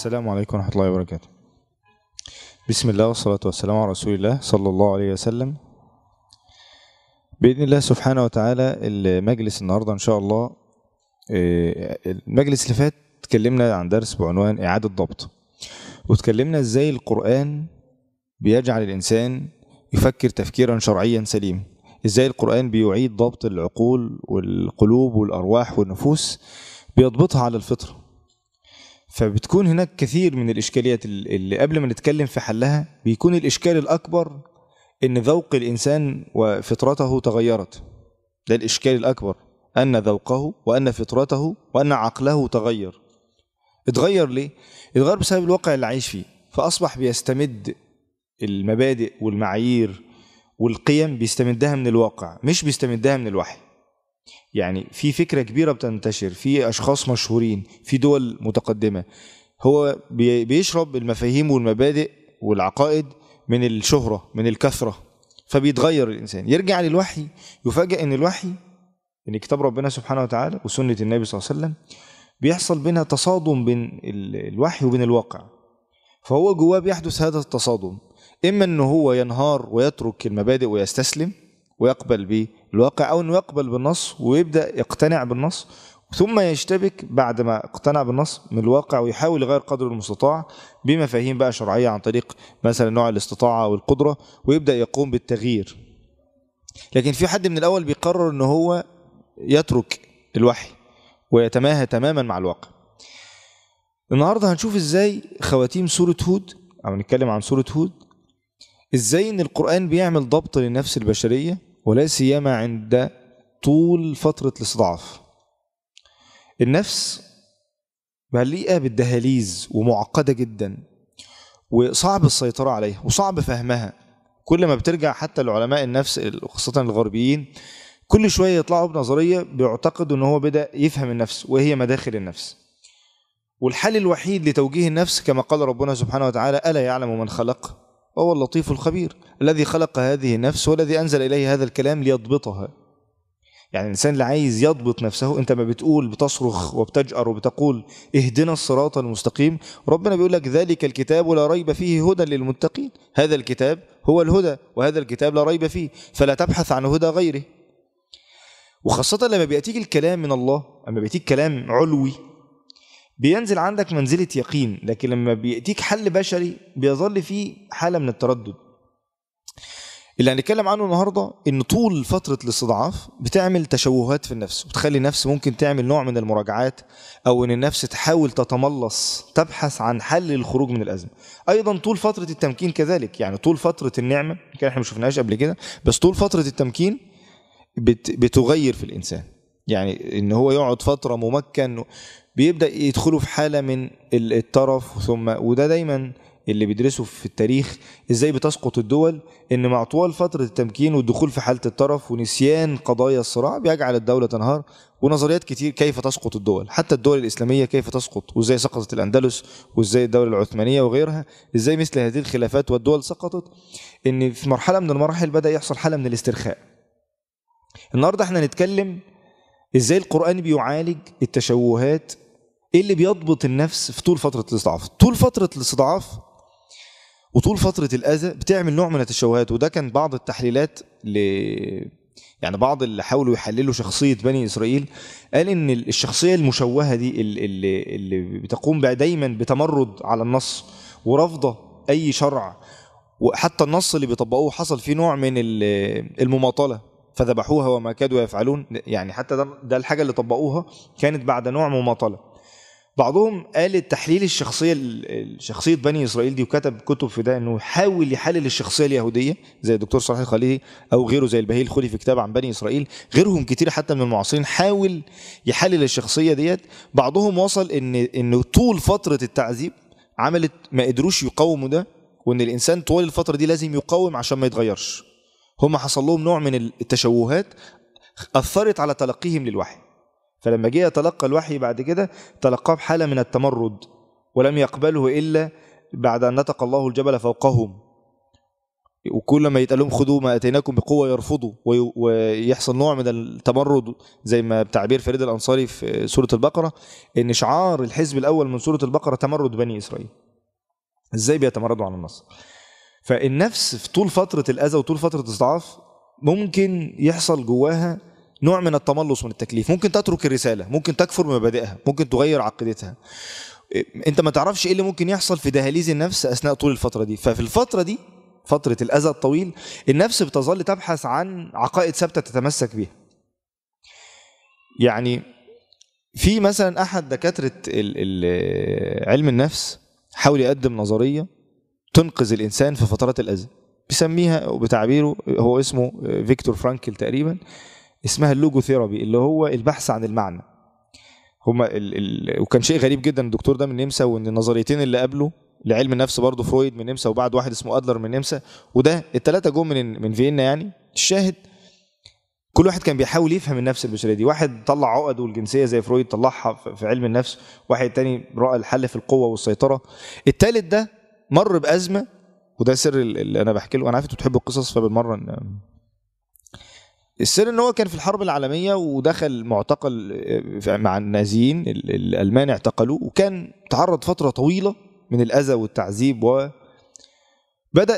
السلام عليكم ورحمة الله وبركاته بسم الله والصلاة والسلام على رسول الله صلى الله عليه وسلم بإذن الله سبحانه وتعالى المجلس النهاردة إن شاء الله آه، المجلس اللي فات اتكلمنا عن درس بعنوان إعادة ضبط واتكلمنا إزاي القرآن بيجعل الإنسان يفكر تفكيرا شرعيا سليم إزاي القرآن بيعيد ضبط العقول والقلوب والأرواح والنفوس بيضبطها على الفطرة فبتكون هناك كثير من الإشكاليات اللي قبل ما نتكلم في حلها بيكون الإشكال الأكبر إن ذوق الإنسان وفطرته تغيرت ده الإشكال الأكبر أن ذوقه وأن فطرته وأن عقله تغير اتغير ليه؟ اتغير بسبب الواقع اللي عايش فيه فأصبح بيستمد المبادئ والمعايير والقيم بيستمدها من الواقع مش بيستمدها من الوحي يعني في فكرة كبيرة بتنتشر في أشخاص مشهورين في دول متقدمة هو بي- بيشرب المفاهيم والمبادئ والعقائد من الشهرة من الكثرة فبيتغير الإنسان يرجع للوحي يفاجأ أن الوحي أن كتاب ربنا سبحانه وتعالى وسنة النبي صلى الله عليه وسلم بيحصل بينها تصادم بين ال- الوحي وبين الواقع فهو جواه بيحدث هذا التصادم إما أنه هو ينهار ويترك المبادئ ويستسلم ويقبل بالواقع أو أنه يقبل بالنص ويبدأ يقتنع بالنص ثم يشتبك بعد ما اقتنع بالنص من الواقع ويحاول يغير قدر المستطاع بمفاهيم بقى شرعية عن طريق مثلا نوع الاستطاعة والقدرة ويبدأ يقوم بالتغيير لكن في حد من الأول بيقرر أنه هو يترك الوحي ويتماهى تماما مع الواقع النهارده هنشوف ازاي خواتيم سورة هود او نتكلم عن سورة هود ازاي ان القرآن بيعمل ضبط للنفس البشرية ولا سيما عند طول فترة الاستضعاف النفس مليئة بالدهاليز ومعقدة جدا وصعب السيطرة عليها وصعب فهمها كل ما بترجع حتى لعلماء النفس خاصة الغربيين كل شوية يطلعوا بنظرية بيعتقدوا ان هو بدأ يفهم النفس وهي مداخل النفس والحل الوحيد لتوجيه النفس كما قال ربنا سبحانه وتعالى ألا يعلم من خلق وهو اللطيف الخبير الذي خلق هذه النفس والذي أنزل إليه هذا الكلام ليضبطها يعني الإنسان اللي عايز يضبط نفسه أنت ما بتقول بتصرخ وبتجأر وبتقول اهدنا الصراط المستقيم ربنا بيقول لك ذلك الكتاب لا ريب فيه هدى للمتقين هذا الكتاب هو الهدى وهذا الكتاب لا ريب فيه فلا تبحث عن هدى غيره وخاصة لما بيأتيك الكلام من الله لما بيأتيك كلام علوي بينزل عندك منزلة يقين لكن لما بيأتيك حل بشري بيظل فيه حالة من التردد اللي هنتكلم عنه النهاردة ان طول فترة الاستضعاف بتعمل تشوهات في النفس وتخلي النفس ممكن تعمل نوع من المراجعات او ان النفس تحاول تتملص تبحث عن حل للخروج من الازمة ايضا طول فترة التمكين كذلك يعني طول فترة النعمة كان احنا ما شفناهاش قبل كده بس طول فترة التمكين بت بتغير في الانسان يعني ان هو يقعد فترة ممكن بيبدا يدخلوا في حاله من الطرف ثم وده دايما اللي بيدرسوا في التاريخ ازاي بتسقط الدول ان مع طوال فتره التمكين والدخول في حاله الطرف ونسيان قضايا الصراع بيجعل الدوله تنهار ونظريات كتير كيف تسقط الدول حتى الدول الاسلاميه كيف تسقط وازاي سقطت الاندلس وازاي الدوله العثمانيه وغيرها ازاي مثل هذه الخلافات والدول سقطت ان في مرحله من المراحل بدا يحصل حاله من الاسترخاء النهارده احنا نتكلم ازاي القران بيعالج التشوهات ايه اللي بيضبط النفس في طول فتره الاستضعاف طول فتره الاستضعاف وطول فتره الاذى بتعمل نوع من التشوهات وده كان بعض التحليلات ل يعني بعض اللي حاولوا يحللوا شخصيه بني اسرائيل قال ان الشخصيه المشوهه دي اللي, اللي, اللي بتقوم بقى دايما بتمرد على النص ورافضه اي شرع وحتى النص اللي بيطبقوه حصل فيه نوع من المماطله فذبحوها وما كادوا يفعلون يعني حتى ده, ده الحاجه اللي طبقوها كانت بعد نوع مماطله بعضهم قال التحليل الشخصيه شخصيه بني اسرائيل دي وكتب كتب في ده انه يحاول يحلل الشخصيه اليهوديه زي الدكتور صلاح الخليلي او غيره زي البهي الخلي في كتاب عن بني اسرائيل غيرهم كتير حتى من المعاصرين حاول يحلل الشخصيه ديت بعضهم وصل ان ان طول فتره التعذيب عملت ما قدروش يقاوموا ده وان الانسان طوال الفتره دي لازم يقاوم عشان ما يتغيرش هم حصل لهم نوع من التشوهات اثرت على تلقيهم للوحي فلما جه يتلقى الوحي بعد كده تلقاه بحالة من التمرد ولم يقبله إلا بعد أن نطق الله الجبل فوقهم وكل ما يتقال لهم خذوا ما اتيناكم بقوه يرفضوا وي- ويحصل نوع من التمرد زي ما بتعبير فريد الانصاري في سوره البقره ان شعار الحزب الاول من سوره البقره تمرد بني اسرائيل ازاي بيتمردوا عن النصر فالنفس في طول فتره الاذى وطول فتره الاستضعاف ممكن يحصل جواها نوع من التملص من التكليف ممكن تترك الرساله ممكن تكفر بمبادئها ممكن تغير عقيدتها انت ما تعرفش ايه اللي ممكن يحصل في دهاليز النفس اثناء طول الفتره دي ففي الفتره دي فتره الاذى الطويل النفس بتظل تبحث عن عقائد ثابته تتمسك بيها يعني في مثلا احد دكاتره ال- ال- علم النفس حاول يقدم نظريه تنقذ الانسان في فترات الاذى بيسميها وبتعبيره هو اسمه فيكتور فرانكل تقريبا اسمها اللوجوثيرابي اللي هو البحث عن المعنى هما ال ال وكان شيء غريب جدا الدكتور ده من النمسا وان النظريتين اللي قبله لعلم النفس برضه فرويد من النمسا وبعد واحد اسمه ادلر من النمسا وده الثلاثه جم من من فيينا يعني الشاهد كل واحد كان بيحاول يفهم النفس البشريه دي واحد طلع عقده الجنسيه زي فرويد طلعها في في علم النفس واحد تاني راى الحل في القوه والسيطره الثالث ده مر بازمه وده سر اللي انا بحكي له انا عارف انتوا بتحبوا القصص فبالمره إن- السر ان هو كان في الحرب العالميه ودخل معتقل آه، مع النازيين ال- الالمان اعتقلوه وكان تعرض فتره طويله من الاذى والتعذيب و بدا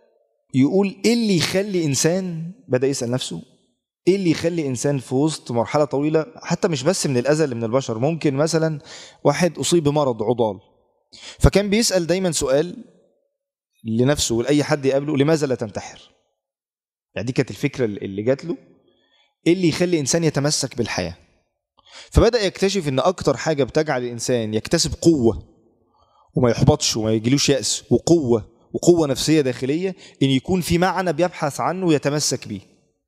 يقول ايه اللي يخلي انسان بدا يسال نفسه ايه اللي يخلي انسان في وسط مرحله طويله حتى مش بس من الاذى اللي من البشر ممكن مثلا واحد اصيب بمرض عضال فكان بيسال دايما سؤال لنفسه ولاي حد يقابله لماذا لا تنتحر يعني دي كانت الفكره اللي جات له ايه اللي يخلي انسان يتمسك بالحياه فبدا يكتشف ان اكتر حاجه بتجعل الانسان يكتسب قوه وما يحبطش وما يجيلوش ياس وقوه وقوه نفسيه داخليه ان يكون في معنى بيبحث عنه ويتمسك بيه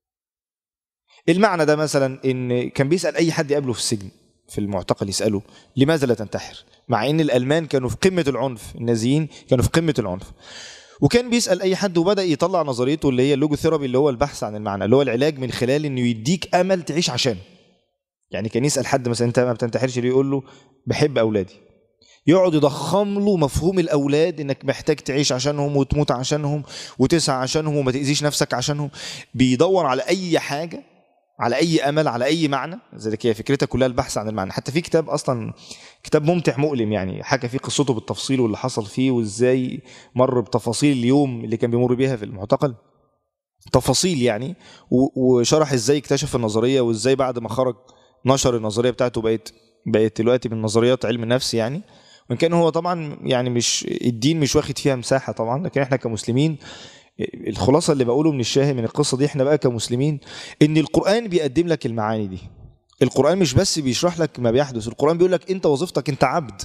المعنى ده مثلا ان كان بيسال اي حد يقابله في السجن في المعتقل يساله لماذا لا تنتحر مع ان الالمان كانوا في قمه العنف النازيين كانوا في قمه العنف وكان بيسال اي حد وبدا يطلع نظريته اللي هي اللوجوثيرابي اللي هو البحث عن المعنى اللي هو العلاج من خلال انه يديك امل تعيش عشانه يعني كان يسال حد مثلا انت ما بتنتحرش ليه يقول له بحب اولادي يقعد يضخم له مفهوم الاولاد انك محتاج تعيش عشانهم وتموت عشانهم وتسعى عشانهم وما تاذيش نفسك عشانهم بيدور على اي حاجه على اي امل على اي معنى ذلك هي فكرتها كلها البحث عن المعنى حتى في كتاب اصلا كتاب ممتع مؤلم يعني حكى فيه قصته بالتفصيل واللي حصل فيه وازاي مر بتفاصيل اليوم اللي كان بيمر بيها في المعتقل تفاصيل يعني و- وشرح ازاي اكتشف النظريه وازاي بعد ما خرج نشر النظريه بتاعته بقت بقت دلوقتي من نظريات علم النفس يعني وان كان هو طبعا يعني مش الدين مش واخد فيها مساحه طبعا لكن احنا كمسلمين الخلاصه اللي بقوله من الشاهد من القصه دي احنا بقى كمسلمين ان القران بيقدم لك المعاني دي القران مش بس بيشرح لك ما بيحدث القران بيقول لك انت وظيفتك انت عبد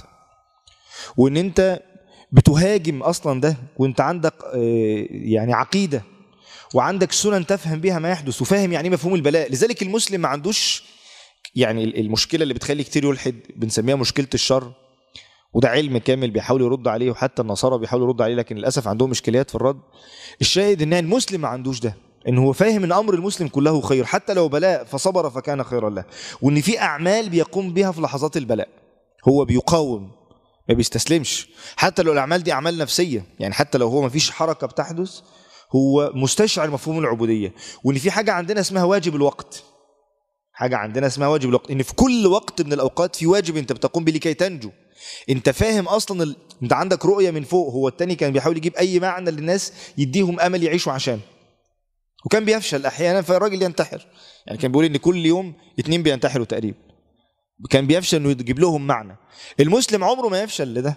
وان انت بتهاجم اصلا ده وانت عندك آه، يعني عقيده وعندك سنن تفهم بيها ما يحدث وفاهم يعني ايه مفهوم البلاء لذلك المسلم ما عندوش يعني المشكله اللي بتخلي كتير يلحد بنسميها مشكله الشر وده علم كامل بيحاول يرد عليه وحتى النصارى بيحاولوا يردوا عليه لكن للاسف عندهم اشكاليات في الرد الشاهد ان المسلم ما عندوش ده ان هو فاهم ان امر المسلم كله خير حتى لو بلاء فصبر فكان خيرا له وان في اعمال بيقوم بها في لحظات البلاء هو بيقاوم ما بيستسلمش حتى لو الاعمال دي اعمال نفسيه يعني حتى لو هو ما فيش حركه بتحدث هو مستشعر مفهوم العبوديه وان في حاجه عندنا اسمها واجب الوقت حاجه عندنا اسمها واجب الوقت ان في كل وقت من الاوقات في واجب انت بتقوم به لكي تنجو انت فاهم اصلا ال... انت عندك رؤيه من فوق هو التاني كان بيحاول يجيب اي معنى للناس يديهم امل يعيشوا عشان وكان بيفشل احيانا فالراجل ينتحر يعني كان بيقول ان كل يوم اتنين بينتحروا تقريبا كان بيفشل انه يجيب لهم معنى المسلم عمره ما يفشل لده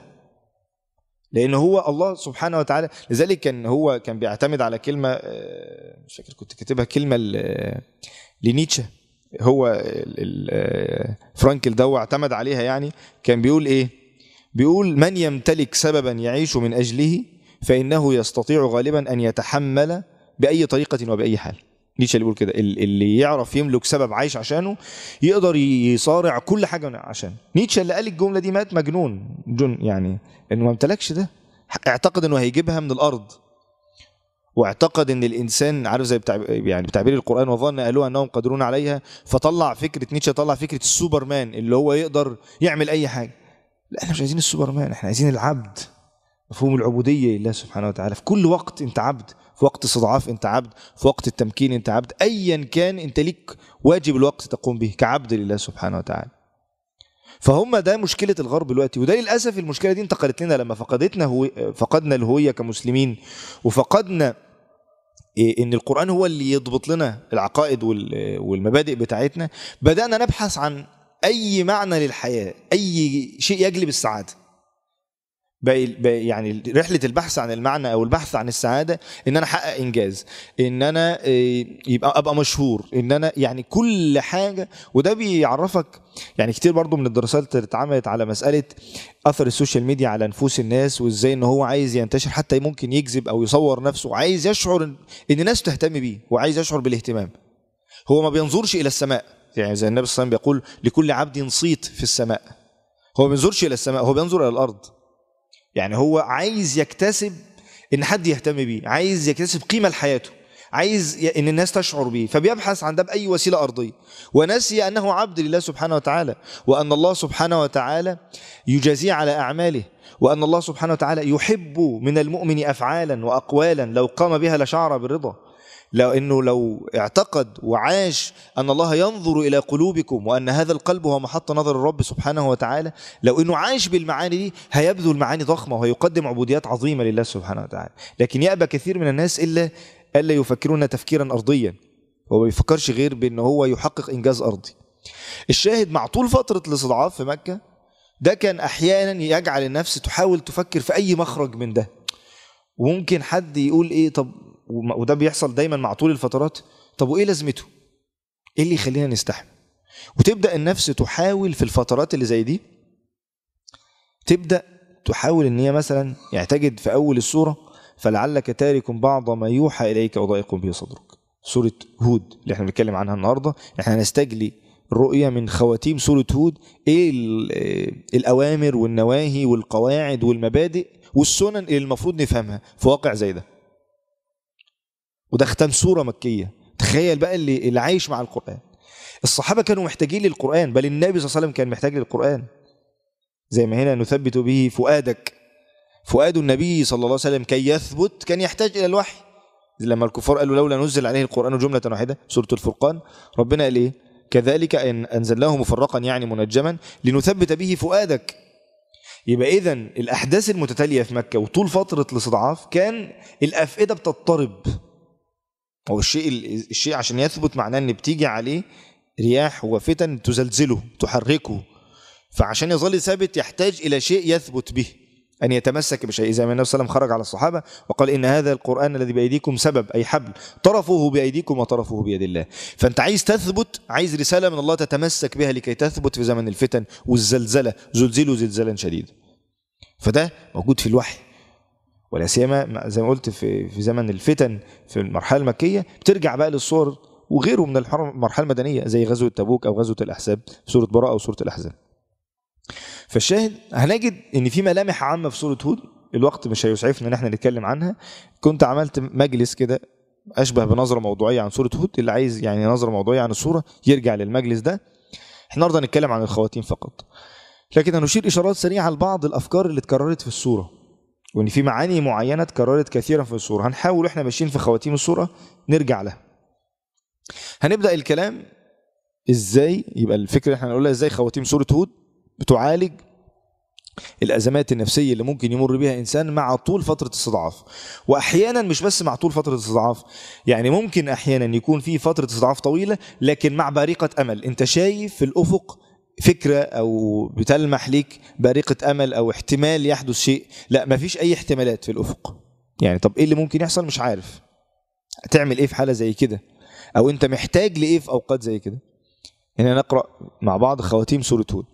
لان هو الله سبحانه وتعالى لذلك كان هو كان بيعتمد على كلمه آه، مش فاكر كنت كاتبها كلمه ل- لنيتشه هو ال- ال- آه، فرانكل ده اعتمد عليها يعني كان بيقول ايه بيقول من يمتلك سببا يعيش من اجله فانه يستطيع غالبا ان يتحمل باي طريقه وباي حال نيتشه اللي بيقول كده ال- اللي يعرف يملك سبب عايش عشانه يقدر يصارع كل حاجه من عشان نيتشه اللي قال الجمله دي مات مجنون جن يعني انه ما امتلكش ده اعتقد انه هيجيبها من الارض واعتقد ان الانسان عارف زي بتعب يعني بتعبير القران وظن اهلها انهم قادرون عليها فطلع فكره نيتشه طلع فكره السوبرمان اللي هو يقدر يعمل اي حاجه لا احنا مش عايزين السوبرمان احنا عايزين العبد مفهوم العبودية لله سبحانه وتعالى في كل وقت أنت عبد في وقت استضعاف أنت عبد في وقت التمكين أنت عبد أيا كان أنت ليك واجب الوقت تقوم به كعبد لله سبحانه وتعالى فهم ده مشكلة الغرب دلوقتي وده للأسف المشكلة دي انتقلت لنا لما فقدتنا هو فقدنا الهوية كمسلمين وفقدنا إيه ان القرآن هو اللي يضبط لنا العقائد وال- والمبادئ بتاعتنا بدأنا نبحث عن أي معنى للحياة أي شيء يجلب السعادة بقى بقى يعني رحلة البحث عن المعنى أو البحث عن السعادة إن أنا أحقق إنجاز إن أنا إيه، يبقى أبقى مشهور إن أنا يعني كل حاجة وده بيعرفك يعني كتير برضو من الدراسات اللي اتعملت على مسألة أثر السوشيال ميديا على نفوس الناس وإزاي إن هو عايز ينتشر حتى ممكن يكذب أو يصور نفسه وعايز يشعر إن إن الناس تهتم بيه وعايز يشعر بالاهتمام هو ما بينظرش إلى السماء يعني زي النبي صلى الله عليه وسلم بيقول لكل عبد صيت في السماء هو ما بينظرش إلى السماء هو بينظر إلى الأرض يعني هو عايز يكتسب ان حد يهتم بيه عايز يكتسب قيمه لحياته عايز ي- ان الناس تشعر بيه فبيبحث عن ده باي وسيله ارضيه ونسي انه عبد لله سبحانه وتعالى وان الله سبحانه وتعالى يجازيه على اعماله وان الله سبحانه وتعالى يحب من المؤمن افعالا واقوالا لو قام بها لشعر بالرضا لو انه لو اعتقد وعاش ان الله ينظر الى قلوبكم وان هذا القلب هو محط نظر الرب سبحانه وتعالى لو انه عاش بالمعاني دي هيبذل معاني ضخمه وهيقدم عبوديات عظيمه لله سبحانه وتعالى لكن يأبى كثير من الناس الا الا يفكرون تفكيرا ارضيا هو ما بيفكرش غير بان هو يحقق انجاز ارضي الشاهد مع طول فتره الاستضعاف في مكه ده كان احيانا يجعل النفس تحاول تفكر في اي مخرج من ده وممكن حد يقول ايه طب وما- وده بيحصل دايما مع طول الفترات طب وايه لازمته ايه اللي يخلينا نستحمل وتبدا النفس تحاول في الفترات اللي زي دي تبدا تحاول ان هي مثلا يعني تجد في اول السوره فلعلك تارك بعض ما يوحى اليك وضائق به صدرك سوره هود اللي احنا بنتكلم عنها النهارده احنا هنستجلي الرؤيه من خواتيم سوره هود ايه ال- آه، الاوامر والنواهي والقواعد والمبادئ والسنن اللي المفروض نفهمها في واقع زي ده وده ختام سوره مكيه تخيل بقى اللي اللي عايش مع القران الصحابه كانوا محتاجين للقران بل النبي صلى الله عليه وسلم كان محتاج للقران زي ما هنا نثبت به فؤادك فؤاد النبي صلى الله عليه وسلم كي يثبت كان يحتاج الى الوحي لما الكفار قالوا لولا نزل عليه القران جمله واحده سوره الفرقان ربنا قال ايه كذلك ان انزلناه مفرقا يعني منجما لنثبت به فؤادك يبقى اذا الاحداث المتتاليه في مكه وطول فتره الاستضعاف كان الافئده بتضطرب هو الشيء الشيء عشان يثبت معناه ان بتيجي عليه رياح وفتن تزلزله تحركه فعشان يظل ثابت يحتاج الى شيء يثبت به ان يتمسك بشيء زي ما النبي صلى الله عليه وسلم خرج على الصحابه وقال ان هذا القران الذي بايديكم سبب اي حبل طرفه بايديكم وطرفه بيد الله فانت عايز تثبت عايز رساله من الله تتمسك بها لكي تثبت في زمن الفتن والزلزله زلزلوا زلزالا شديدا فده موجود في الوحي ولا سيما زي ما قلت في في زمن الفتن في المرحله المكيه بترجع بقى للصور وغيره من الحر- المرحله المدنيه زي غزوه تبوك او غزوه الاحزاب سوره براءه او سوره الاحزاب فالشاهد هنجد ان في ملامح عامه في سوره هود الوقت مش هيسعفنا ان احنا نتكلم عنها كنت عملت مجلس كده اشبه بنظره موضوعيه عن سوره هود اللي عايز يعني نظره موضوعيه عن السوره يرجع للمجلس ده احنا النهارده هنتكلم عن الخواتيم فقط لكن هنشير اشارات سريعه لبعض الافكار اللي اتكررت في السوره وان في معاني معينه اتكررت كثيرا في السوره هنحاول واحنا ماشيين في خواتيم السوره نرجع لها هنبدا الكلام ازاي يبقى الفكره اللي احنا هنقولها ازاي خواتيم سوره هود بتعالج الازمات النفسيه اللي ممكن يمر بها انسان مع طول فتره استضعاف واحيانا مش بس مع طول فتره استضعاف يعني ممكن احيانا يكون في فتره استضعاف طويله لكن مع بارقه امل انت شايف في الافق فكره او بتلمح ليك بارقه امل او احتمال يحدث شيء لا مفيش اي احتمالات في الافق يعني طب ايه اللي ممكن يحصل مش عارف تعمل ايه في حاله زي كده او انت محتاج لايه في اوقات زي كده هنا نقرا مع بعض خواتيم سوره هود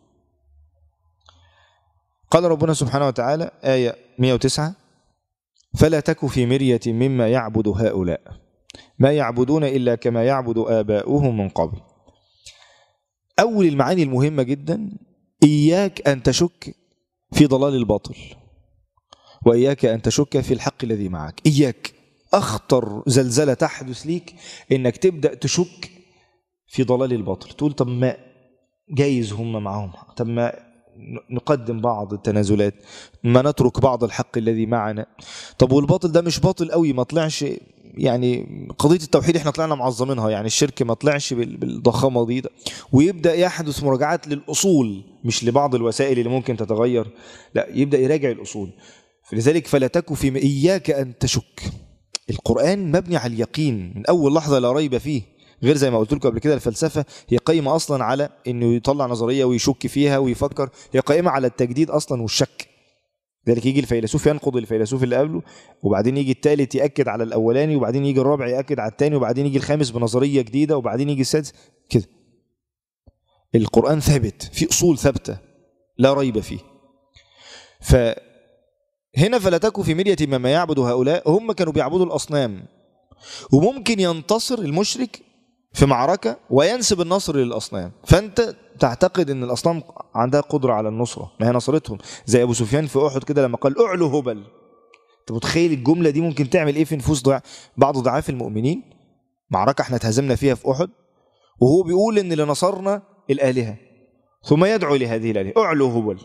قال ربنا سبحانه وتعالى آية 109 فلا تك في مرية مما يعبد هؤلاء ما يعبدون إلا كما يعبد آباؤهم من قبل أول المعاني المهمة جدا إياك أن تشك في ضلال الباطل وإياك أن تشك في الحق الذي معك إياك أخطر زلزلة تحدث ليك إنك تبدأ تشك في ضلال الباطل تقول طب ما جايز هم معهم طب ما نقدم بعض التنازلات ما نترك بعض الحق الذي معنا طب والباطل ده مش باطل قوي ما طلعش يعني قضية التوحيد احنا طلعنا معظمينها يعني الشرك ما طلعش بال- بالضخامة دي ده. ويبدأ يحدث مراجعات للأصول مش لبعض الوسائل اللي ممكن تتغير لا يبدأ يراجع الأصول فلذلك فلا تك في إياك أن تشك القرآن مبني على اليقين من أول لحظة لا ريب فيه غير زي ما قلت لكم قبل كده الفلسفة هي قائمة أصلا على إنه يطلع نظرية ويشك فيها ويفكر هي قائمة على التجديد أصلا والشك ذلك يجي الفيلسوف ينقض الفيلسوف اللي قبله وبعدين يجي الثالث يأكد على الأولاني وبعدين يجي الرابع يأكد على الثاني وبعدين يجي الخامس بنظرية جديدة وبعدين يجي السادس كده القرآن ثابت في أصول ثابتة لا ريب فيه فهنا فلا تكن في مرية مما يعبد هؤلاء هم كانوا بيعبدوا الأصنام وممكن ينتصر المشرك في معركة وينسب النصر للأصنام فأنت تعتقد أن الأصنام عندها قدرة على النصرة ما هي نصرتهم زي أبو سفيان في أحد كده لما قال أعلو هبل أنت متخيل الجملة دي ممكن تعمل إيه في نفوس ضع... بعض ضعاف المؤمنين معركة احنا اتهزمنا فيها في أحد وهو بيقول أن اللي نصرنا الآلهة ثم يدعو لهذه الآلهة أعلو هبل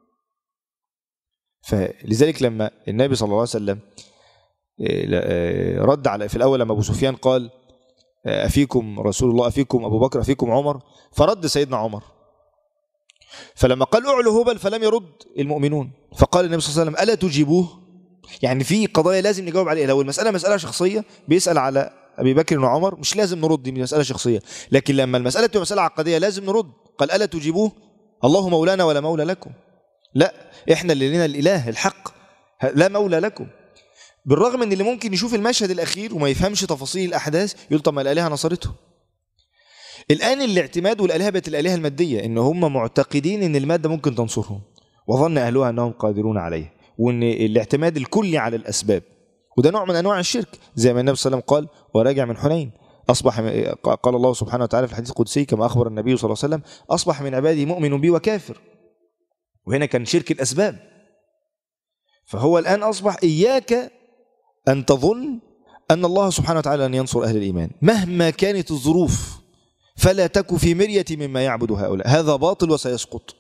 فلذلك لما النبي صلى الله عليه وسلم إيه، لا، إيه، رد على في الأول لما أبو سفيان قال إيه، أفيكم رسول الله أفيكم أبو بكر أفيكم عمر فرد سيدنا عمر فلما قال أعلو هبل فلم يرد المؤمنون فقال النبي صلى الله عليه وسلم ألا تجيبوه يعني في قضايا لازم نجاوب عليها لو المسألة مسألة شخصية بيسأل على أبي بكر وعمر مش لازم نرد دي مسألة شخصية لكن لما المسألة تبقى مسألة عقدية لازم نرد قال ألا تجيبوه الله مولانا ولا مولى لكم لا احنا اللي لنا الاله الحق ه- لا مولى لكم بالرغم ان اللي ممكن يشوف المشهد الاخير وما يفهمش تفاصيل الاحداث يقول طب ما الالهه نصرته الان الاعتماد والالهه بقت الالهه الماديه ان هم معتقدين ان الماده ممكن تنصرهم وظن اهلها انهم قادرون عليه وان الاعتماد الكلي على الاسباب وده نوع من انواع الشرك زي ما النبي صلى الله عليه وسلم قال وراجع من حنين اصبح قال الله سبحانه وتعالى في الحديث القدسي كما اخبر النبي صلى الله عليه وسلم اصبح من عبادي مؤمن بي وكافر وهنا كان شرك الأسباب فهو الآن أصبح إياك أن تظن أن الله سبحانه وتعالى أن ينصر أهل الإيمان مهما كانت الظروف فلا تك في مرية مما يعبد هؤلاء هذا باطل وسيسقط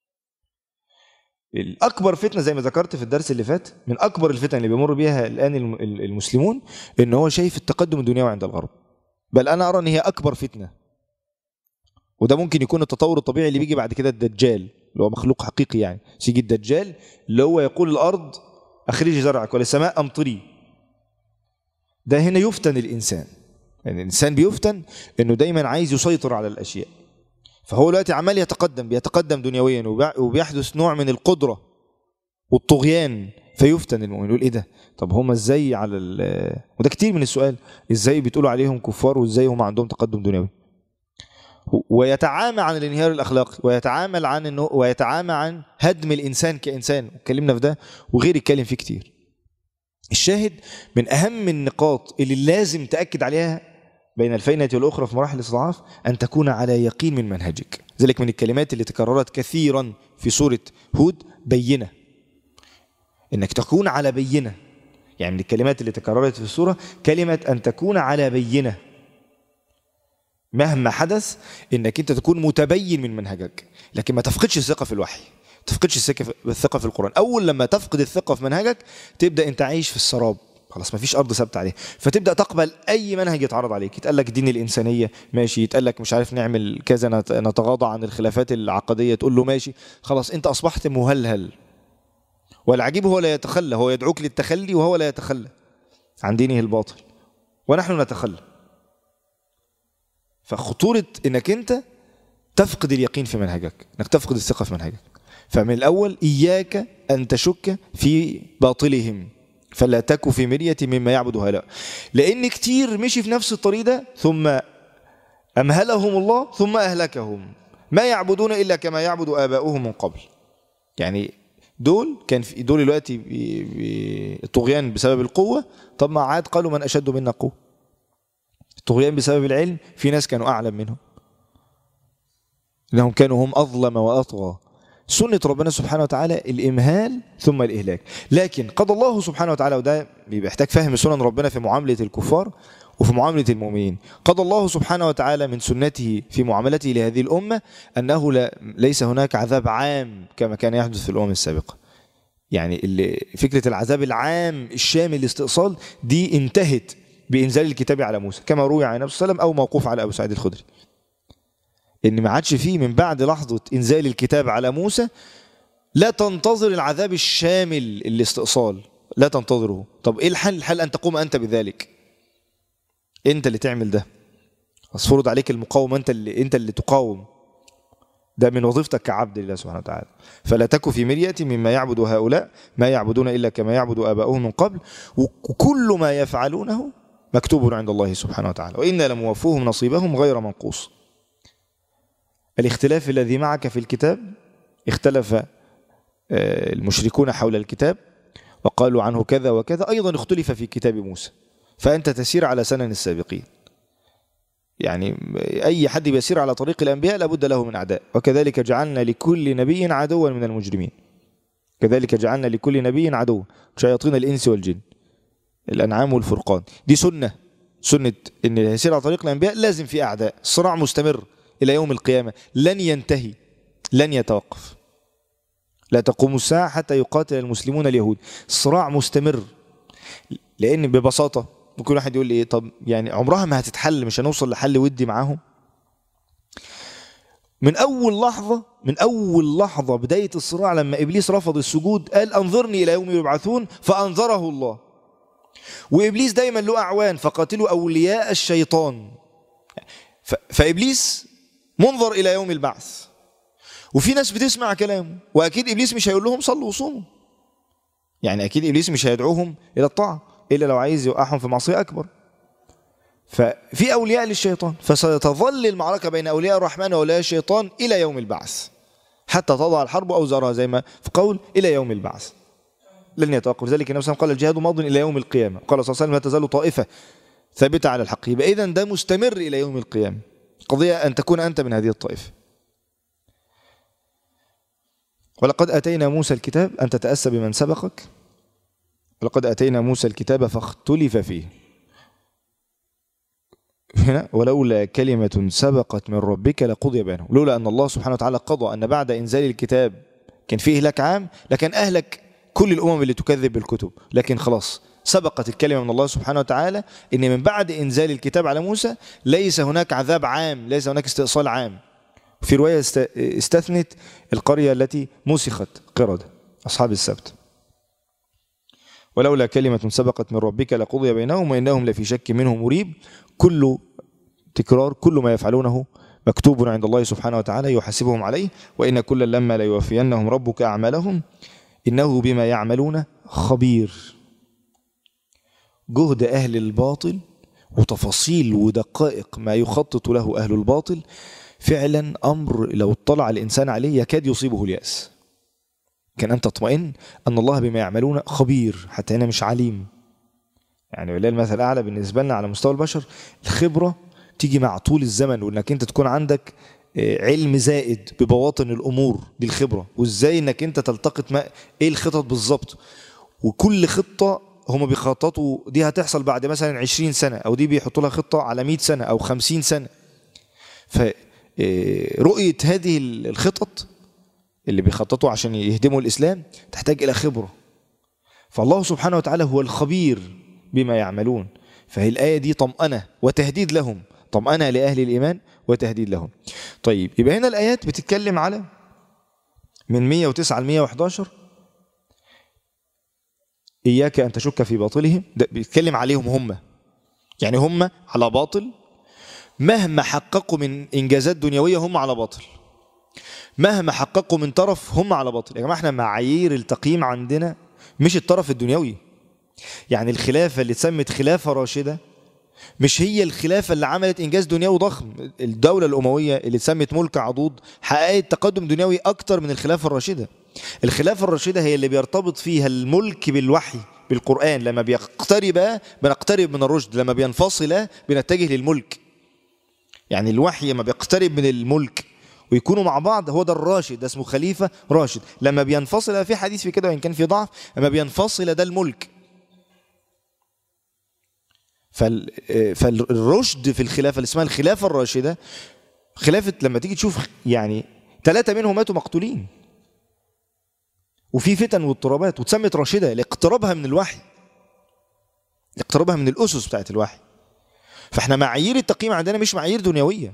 الأكبر فتنة زي ما ذكرت في الدرس اللي فات من أكبر الفتن اللي بيمر بها الآن الم- المسلمون إن هو شايف التقدم الدنيوي عند الغرب بل أنا أرى أن هي أكبر فتنة وده ممكن يكون التطور الطبيعي اللي بيجي بعد كده الدجال اللي هو مخلوق حقيقي يعني سيجي الدجال اللي هو يقول الارض اخرجي زرعك وللسماء امطري ده هنا يفتن الانسان يعني الانسان بيفتن انه دايما عايز يسيطر على الاشياء فهو دلوقتي عمال يتقدم بيتقدم دنيويا وبع- وبيحدث نوع من القدره والطغيان فيفتن المؤمن يقول ايه ده طب هم ازاي على ال- وده كتير من السؤال ازاي بتقولوا عليهم كفار وازاي هم عندهم تقدم دنيوي ويتعامى عن الانهيار الاخلاقي ويتعامل عن انه ويتعامى عن هدم الانسان كانسان اتكلمنا في ده وغير يتكلم فيه كتير الشاهد من اهم النقاط اللي لازم تاكد عليها بين الفينة والأخرى في مراحل الاستضعاف أن تكون على يقين من منهجك ذلك من الكلمات اللي تكررت كثيرا في سورة هود بينة إنك تكون على بينة يعني من الكلمات اللي تكررت في السورة كلمة أن تكون على بينة مهما حدث انك انت تكون متبين من منهجك لكن ما تفقدش الثقه في الوحي ما تفقدش الثقه الثقه في القران اول لما تفقد الثقه في منهجك تبدا انت عايش في السراب خلاص ما فيش ارض ثابته عليه فتبدا تقبل اي منهج يتعرض عليك يتقال لك دين الانسانيه ماشي يتقال لك مش عارف نعمل كذا نت- نتغاضى عن الخلافات العقديه تقول له ماشي خلاص انت اصبحت مهلهل والعجيب هو لا يتخلى هو يدعوك للتخلي وهو لا يتخلى عن دينه الباطل ونحن نتخلى فخطورة انك انت تفقد اليقين في منهجك انك تفقد الثقة في منهجك فمن الاول اياك ان تشك في باطلهم فلا تك في مرية مما يعبد هؤلاء لان كتير مشي في نفس الطريق ده ثم امهلهم الله ثم اهلكهم ما يعبدون الا كما يعبد اباؤهم من قبل يعني دول كان في دول دلوقتي بي- بي- الطغيان بسبب القوة طب ما عاد قالوا من اشد منا قوة الطغيان بسبب العلم في ناس كانوا أعلم منهم إنهم كانوا هم أظلم وأطغى سنة ربنا سبحانه وتعالى الإمهال ثم الإهلاك لكن قضى الله سبحانه وتعالى وده بيبقى يحتاج فهم سنن ربنا في معاملة الكفار وفي معاملة المؤمنين قضى الله سبحانه وتعالى من سنته في معاملته لهذه الأمة أنه لا ليس هناك عذاب عام كما كان يحدث في الأمم السابقة يعني اللي فكرة العذاب العام الشامل الاستئصال دي انتهت بإنزال الكتاب على موسى كما روي عن النبي صلى الله عليه وسلم أو موقوف على أبو سعيد الخدري إن ما عادش فيه من بعد لحظة إنزال الكتاب على موسى لا تنتظر العذاب الشامل الاستئصال لا تنتظره طب إيه الحل الحل أن تقوم أنت بذلك أنت اللي تعمل ده فرض عليك المقاومة أنت اللي أنت اللي تقاوم ده من وظيفتك كعبد لله سبحانه وتعالى فلا تك في مرية مما يعبد هؤلاء ما يعبدون إلا كما يعبد آباؤهم من قبل وكل ما يفعلونه مكتوب عند الله سبحانه وتعالى وإنا لموفوهم نصيبهم غير منقوص الاختلاف الذي معك في الكتاب اختلف المشركون حول الكتاب وقالوا عنه كذا وكذا أيضا اختلف في كتاب موسى فأنت تسير على سنن السابقين يعني أي حد بيسير على طريق الأنبياء لابد له من أعداء وكذلك جعلنا لكل نبي عدوا من المجرمين كذلك جعلنا لكل نبي عدوا شياطين الإنس والجن الأنعام والفرقان دي سنة سنة إن يسير على طريق الأنبياء لازم في أعداء الصراع مستمر إلى يوم القيامة لن ينتهي لن يتوقف لا تقوم الساعة حتى يقاتل المسلمون اليهود الصراع مستمر لأن ببساطة ممكن واحد يقول لي ايه طب يعني عمرها ما هتتحل مش هنوصل لحل ودي معاهم من اول لحظه من اول لحظه بدايه الصراع لما ابليس رفض السجود قال انظرني الى يوم يبعثون فانظره الله وابليس دايما له اعوان فقاتلوا اولياء الشيطان فابليس منظر الى يوم البعث وفي ناس بتسمع كلامه واكيد ابليس مش هيقول لهم صلوا وصوموا يعني اكيد ابليس مش هيدعوهم الى الطاعه إلا لو عايز يوقعهم في معصية أكبر ففي أولياء للشيطان فستظل المعركة بين أولياء الرحمن وأولياء الشيطان إلى يوم البعث حتى تضع الحرب أوزارها زي ما في قول إلى يوم البعث لن يتوقف ذلك النبي صلى الله عليه وسلم قال الجهاد ماض إلى يوم القيامة قال صلى الله عليه وسلم لا تزال طائفة ثابتة على الحق يبقى إذا ده مستمر إلى يوم القيامة قضية أن تكون أنت من هذه الطائفة ولقد أتينا موسى الكتاب أن تتأسى بمن سبقك ولقد أتينا موسى الكتاب فاختلف فيه هنا ولولا كلمة سبقت من ربك لقضي بينهم لولا أن الله سبحانه وتعالى قضى أن بعد إنزال الكتاب كان فيه إهلاك عام لكن أهلك كل الأمم اللي تكذب بالكتب لكن خلاص سبقت الكلمة من الله سبحانه وتعالى إن من بعد إنزال الكتاب على موسى ليس هناك عذاب عام ليس هناك استئصال عام في رواية استثنت القرية التي مسخت قردة أصحاب السبت ولولا كلمة سبقت من ربك لقضي بينهم وإنهم لفي شك منه مريب كل تكرار كل ما يفعلونه مكتوب عند الله سبحانه وتعالى يحاسبهم عليه وإن كلا لما ليوفينهم ربك أعمالهم إنه بما يعملون خبير جهد أهل الباطل وتفاصيل ودقائق ما يخطط له أهل الباطل فعلا أمر لو اطلع الإنسان عليه يكاد يصيبه اليأس كان أن تطمئن أن الله بما يعملون خبير حتى هنا مش عليم يعني ولله المثل الأعلى بالنسبة لنا على مستوى البشر الخبرة تيجي مع طول الزمن وإنك أنت تكون عندك علم زائد ببواطن الأمور دي الخبرة وإزاي إنك أنت تلتقط ما إيه الخطط بالظبط وكل خطة هم بيخططوا دي هتحصل بعد مثلا 20 سنة أو دي بيحطوا لها خطة على 100 سنة أو 50 سنة فرؤية هذه الخطط اللي بيخططوا عشان يهدموا الإسلام تحتاج إلى خبرة فالله سبحانه وتعالى هو الخبير بما يعملون فهي الآية دي طمأنة وتهديد لهم طمأنة لأهل الإيمان وتهديد لهم طيب يبقى هنا الآيات بتتكلم على من 109 ل 111 إياك أن تشك في باطلهم ده بيتكلم عليهم هم يعني هم على باطل مهما حققوا من إنجازات دنيوية هم على باطل مهما حققوا من طرف هم على باطل يا جماعة احنا معايير التقييم عندنا مش الطرف الدنيوي يعني الخلافة اللي اتسمت خلافة راشدة مش هي الخلافة اللي عملت إنجاز دنيوي ضخم الدولة الأموية اللي اتسمت ملك عضوض حققت تقدم دنيوي أكتر من الخلافة الراشدة الخلافة الراشدة هي اللي بيرتبط فيها الملك بالوحي بالقرآن لما بيقترب بنقترب من الرشد لما بينفصل بنتجه للملك يعني الوحي لما بيقترب من الملك ويكونوا مع بعض هو ده الراشد ده اسمه خليفة راشد لما بينفصل في حديث في كده وإن كان في ضعف لما بينفصل ده الملك فال... فالرشد في الخلافة اللي اسمها الخلافة الراشدة خلافة لما تيجي تشوف يعني ثلاثة منهم ماتوا مقتولين وفي فتن واضطرابات واتسمت راشدة لاقترابها من الوحي لاقترابها من الأسس بتاعت الوحي فاحنا معايير التقييم عندنا مش معايير دنيوية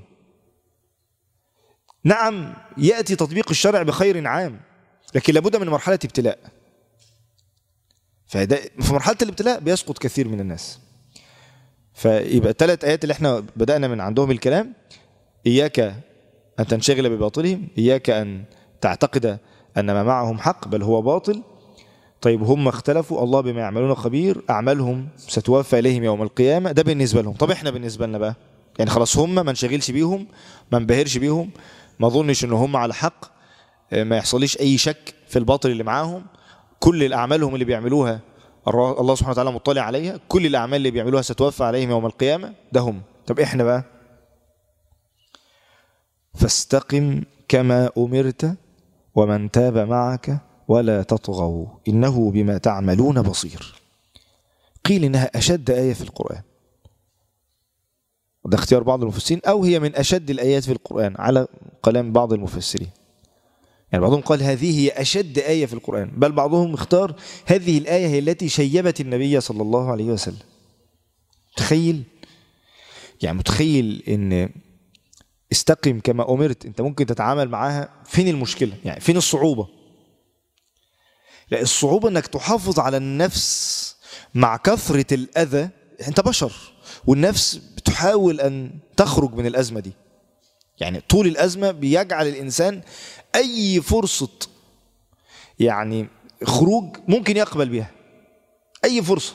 نعم يأتي تطبيق الشرع بخير عام لكن لابد من مرحلة ابتلاء فده في مرحلة الابتلاء بيسقط كثير من الناس فيبقى الثلاث آيات اللي احنا بدأنا من عندهم الكلام إياك أن تنشغل بباطلهم إياك أن تعتقد أن ما معهم حق بل هو باطل طيب هم اختلفوا الله بما يعملون خبير أعمالهم ستوفى إليهم يوم القيامة ده بالنسبة لهم طب احنا بالنسبة لنا بقى يعني خلاص هم ما نشغلش بيهم ما نبهرش بيهم ما اظنش ان هم على حق ما يحصليش اي شك في الباطل اللي معاهم كل الاعمالهم اللي بيعملوها الله سبحانه وتعالى مطلع عليها كل الاعمال اللي بيعملوها ستوفى عليهم يوم القيامه ده هم طب احنا بقى فاستقم كما امرت ومن تاب معك ولا تطغوا انه بما تعملون بصير قيل انها اشد ايه في القران وده اختيار بعض المفسرين او هي من اشد الايات في القران على كلام بعض المفسرين يعني بعضهم قال هذه هي اشد ايه في القران بل بعضهم اختار هذه الايه هي التي شيبت النبي صلى الله عليه وسلم تخيل يعني متخيل ان استقم كما امرت انت ممكن تتعامل معاها فين المشكله يعني فين الصعوبه لا الصعوبه انك تحافظ على النفس مع كثره الاذى انت بشر والنفس بتحاول ان تخرج من الازمه دي يعني طول الازمه بيجعل الانسان اي فرصه يعني خروج ممكن يقبل بها اي فرصه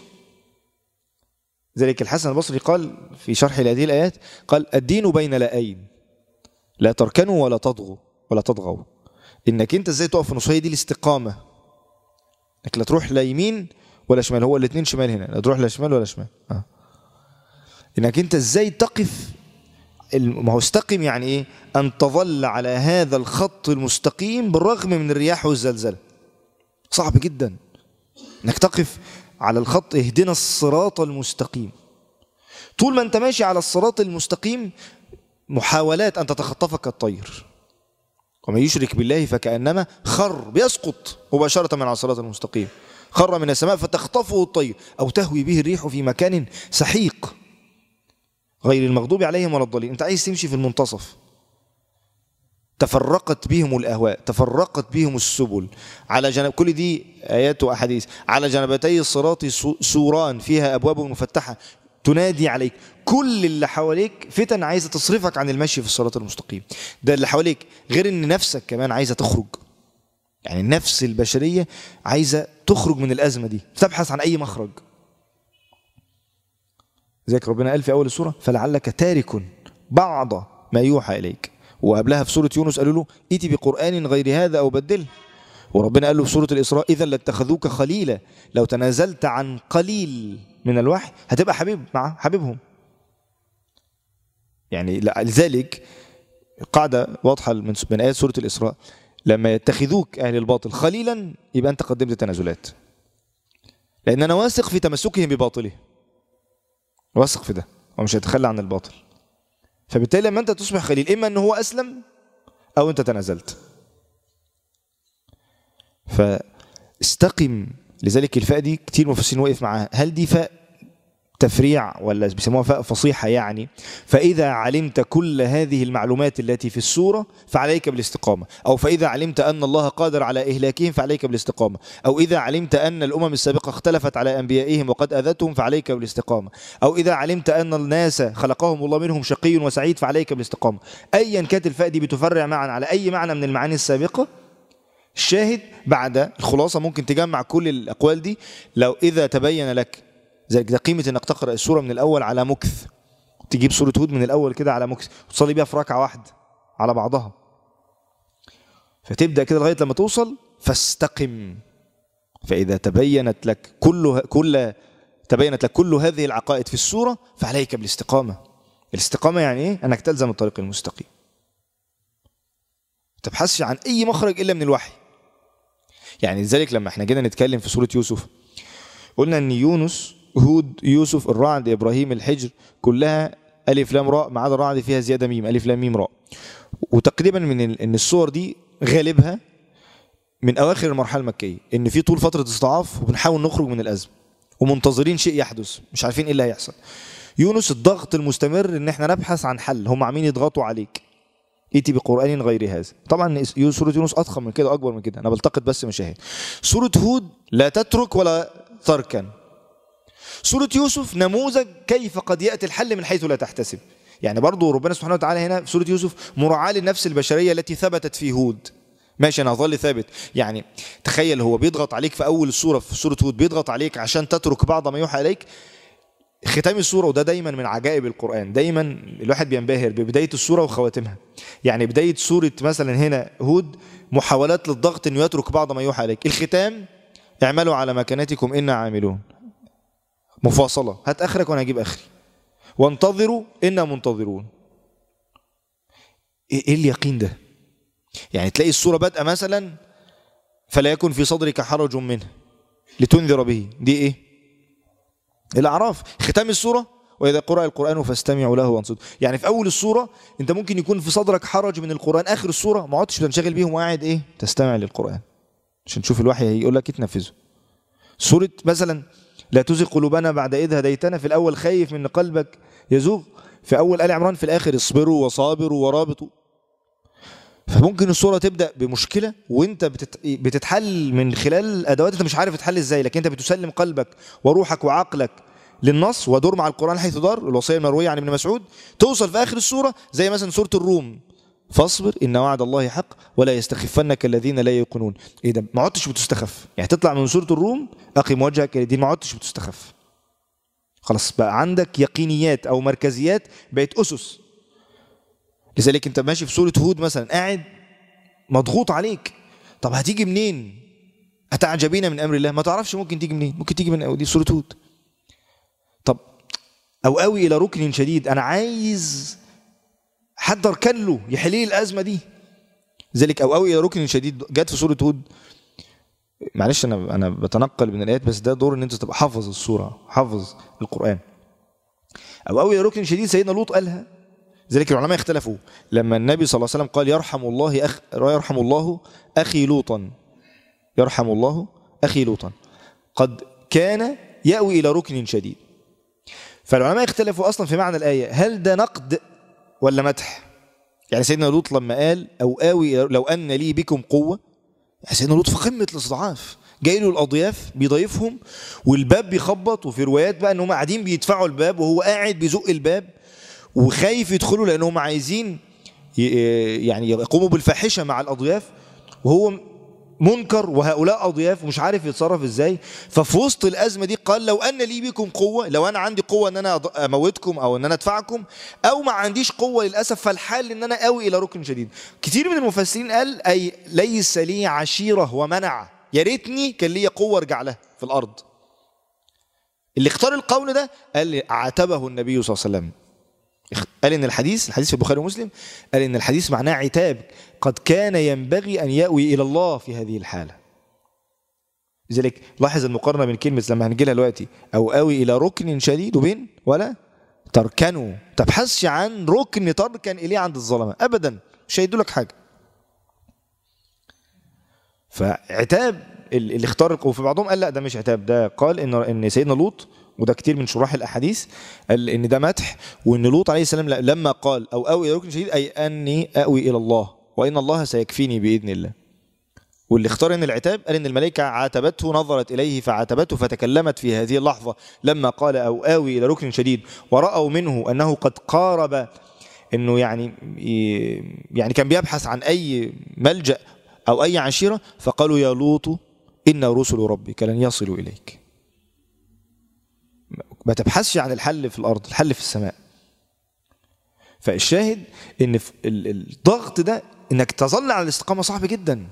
ذلك الحسن البصري قال في شرح هذه الايات قال الدين بين لائين لا تركنوا ولا تطغوا ولا تطغوا انك انت ازاي تقف في النص هي دي الاستقامه انك لا تروح لا يمين ولا شمال هو الاثنين شمال هنا لا تروح لا شمال ولا شمال آه. انك انت ازاي تقف ما هو استقم يعني ايه ان تظل على هذا الخط المستقيم بالرغم من الرياح والزلزال صعب جدا انك تقف على الخط اهدنا الصراط المستقيم طول ما انت ماشي على الصراط المستقيم محاولات ان تتخطفك الطير ومن يشرك بالله فكانما خر بيسقط مباشره من على الصراط المستقيم خر من السماء فتخطفه الطير او تهوي به الريح في مكان سحيق غير المغضوب عليهم ولا الضالين انت عايز تمشي في المنتصف تفرقت بهم الاهواء تفرقت بهم السبل على جنب كل دي ايات واحاديث على جنبتي الصراط سوران فيها ابواب مفتحه تنادي عليك كل اللي حواليك فتن عايزه تصرفك عن المشي في الصراط المستقيم ده اللي حواليك غير ان نفسك كمان عايزه تخرج يعني النفس البشريه عايزه تخرج من الازمه دي تبحث عن اي مخرج زيك ربنا قال في اول السوره فلعلك تارك بعض ما يوحى اليك وقبلها في سوره يونس قالوا له ائتي بقران غير هذا او بدله وربنا قال له في سوره الاسراء اذا لاتخذوك خليلا لو تنازلت عن قليل من الوحي هتبقى حبيب مع حبيبهم يعني لذلك قاعدة واضحة من من آيات سورة الإسراء لما يتخذوك أهل الباطل خليلا يبقى أنت قدمت تنازلات لأن أنا واثق في تمسكهم بباطله واثق في ده ومش هيتخلى عن الباطل فبالتالي لما أنت تصبح خليل إما أن هو أسلم أو أنت تنازلت فاستقم لذلك الفاء دي كتير مفسرين وقف معاها هل دي فاء تفريع ولا بيسموها فاء فصيحة يعني فإذا علمت كل هذه المعلومات التي في السورة فعليك بالاستقامة أو فإذا علمت أن الله قادر على إهلاكهم فعليك بالاستقامة أو إذا علمت أن الأمم السابقة اختلفت على أنبيائهم وقد أذتهم فعليك بالاستقامة أو إذا علمت أن الناس خلقهم الله منهم شقي وسعيد فعليك بالاستقامة أيا كانت الفاء دي بتفرع معا على أي معنى من المعاني السابقة الشاهد بعد الخلاصة ممكن تجمع كل الأقوال دي لو إذا تبين لك ذلك ده قيمة انك تقرأ السورة من الأول على مكث تجيب سورة هود من الأول كده على مكث وتصلي بيها في ركعة واحدة على بعضها فتبدأ كده لغاية لما توصل فاستقم فإذا تبينت لك كل كل تبينت لك كل هذه العقائد في السورة فعليك بالاستقامة الاستقامة يعني إيه؟ أنك تلزم الطريق المستقيم تبحثش عن أي مخرج إلا من الوحي يعني لذلك لما احنا جينا نتكلم في سورة يوسف قلنا أن يونس هود يوسف الرعد ابراهيم الحجر كلها الف لام راء ما عدا الرعد فيها زياده ميم الف لام ميم راء وتقريبا من ال- ان الصور دي غالبها من اواخر المرحله المكيه ان في طول فتره استضعاف وبنحاول نخرج من الازمه ومنتظرين شيء يحدث مش عارفين ايه اللي هيحصل يونس الضغط المستمر ان احنا نبحث عن حل هم عاملين يضغطوا عليك ائتي بقران غير هذا طبعا يو- سوره يونس اضخم من كده اكبر من كده انا بلتقط بس مشاهد سوره هود لا تترك ولا تركن سوره يوسف نموذج كيف قد ياتي الحل من حيث لا تحتسب يعني برضو ربنا سبحانه وتعالى هنا في سوره يوسف مراعاه للنفس البشريه التي ثبتت في هود ماشي انا هظل ثابت يعني تخيل هو بيضغط عليك في اول السوره في سوره هود بيضغط عليك عشان تترك بعض ما يوحى اليك ختام السوره وده دايما من عجائب القران دايما الواحد بينبهر ببدايه السوره وخواتمها يعني بدايه سوره مثلا هنا هود محاولات للضغط انه يترك بعض ما يوحى اليك الختام اعملوا على مكانتكم انا عاملون مفاصله هات اخرك وانا هجيب اخري وانتظروا انا منتظرون ايه إيه اليقين ده يعني تلاقي السوره بادئه مثلا فلا يكن في صدرك حرج منه لتنذر به دي ايه الاعراف ختام السوره واذا قرأ القران فاستمعوا له وانصتوا يعني في اول السوره انت ممكن يكون في صدرك حرج من القران اخر السوره ما عدتش بتنشغل بيهم وقاعد ايه تستمع للقران عشان تشوف الوحي هيقول لك اتنفذه سوره مثلا لا تزغ قلوبنا بعد اذ هديتنا في الاول خايف من إن قلبك يزوغ في اول ال عمران في الاخر اصبروا وصابروا ورابطوا فممكن الصوره تبدا بمشكله وانت بتت... بتتحل من خلال ادوات انت مش عارف تحل ازاي لكن انت بتسلم قلبك وروحك وعقلك للنص ودور مع القران حيث دار الوصيه المرويه عن ابن مسعود توصل في اخر السوره زي مثلا سوره الروم فاصبر ان وعد الله حق ولا يستخفنك الذين لا يوقنون ايه ده ما عدتش بتستخف يعني تطلع من سوره الروم اقم وجهك للدين ما عدتش بتستخف خلاص بقى عندك يقينيات او مركزيات بقت اسس لذلك انت ماشي في سوره هود مثلا قاعد مضغوط عليك طب هتيجي منين اتعجبين من امر الله ما تعرفش ممكن تيجي منين ممكن تيجي من دي سوره هود طب او اوي الى ركن شديد انا عايز حد اركن له يحل لي الازمه دي ذلك او اوي الى ركن شديد جت في سوره هود معلش انا انا بتنقل من الايات بس ده دور ان انت تبقى حافظ السوره حافظ القران او اوي الى ركن شديد سيدنا لوط قالها ذلك العلماء اختلفوا لما النبي صلى الله عليه وسلم قال يرحم الله أخ يرحم الله اخي لوطا يرحم الله اخي لوطا قد كان يأوي الى ركن شديد فالعلماء اختلفوا اصلا في معنى الايه هل ده نقد ولا مدح يعني سيدنا لوط لما قال او اوي لو ان لي بكم قوه يعني سيدنا لوط في قمه الاستضعاف جاي له الاضياف بيضيفهم والباب بيخبط وفي روايات بقى ان هم قاعدين بيدفعوا الباب وهو قاعد بيزق الباب وخايف يدخلوا لانهم عايزين ي- يعني يقوموا بالفاحشه مع الاضياف وهو منكر وهؤلاء اضياف ومش عارف يتصرف ازاي ففي وسط الازمه دي قال لو ان لي بكم قوه لو انا عندي قوه ان انا أض- اموتكم او ان انا ادفعكم او ما عنديش قوه للاسف فالحال ان انا اوي الى ركن شديد كتير من المفسرين قال اي ليس لي عشيره ومنع يا ريتني كان لي قوه ارجع لها في الارض اللي اختار القول ده قال عاتبه النبي صلى الله عليه وسلم قال ان الحديث الحديث في البخاري ومسلم قال ان الحديث معناه عتاب قد كان ينبغي ان يأوي الى الله في هذه الحاله لذلك لاحظ المقارنه بين كلمه لما هنجي لها دلوقتي او اوي الى ركن شديد وبين ولا تركنوا تبحثش عن ركن تركن اليه عند الظلمه ابدا مش هيدوا لك حاجه فعتاب ال- اللي اختار القوة في بعضهم قال لا ده مش عتاب ده قال ان ان سيدنا لوط وده كتير من شراح الاحاديث قال ان ده مدح وان لوط عليه السلام ل- لما قال او اوي الى ركن شديد اي اني اوي الى الله وان الله سيكفيني باذن الله واللي اختار ان العتاب قال ان الملائكه عاتبته نظرت اليه فعاتبته فتكلمت في هذه اللحظه لما قال او اوي الى ركن شديد وراوا منه انه قد قارب انه يعني يعني كان بيبحث عن اي ملجا او اي عشيره فقالوا يا لوط ان رسل ربك لن يصلوا اليك ما تبحثش عن الحل في الارض الحل في السماء فالشاهد ان في ال- الضغط ده انك تظل على الاستقامه صعب جدا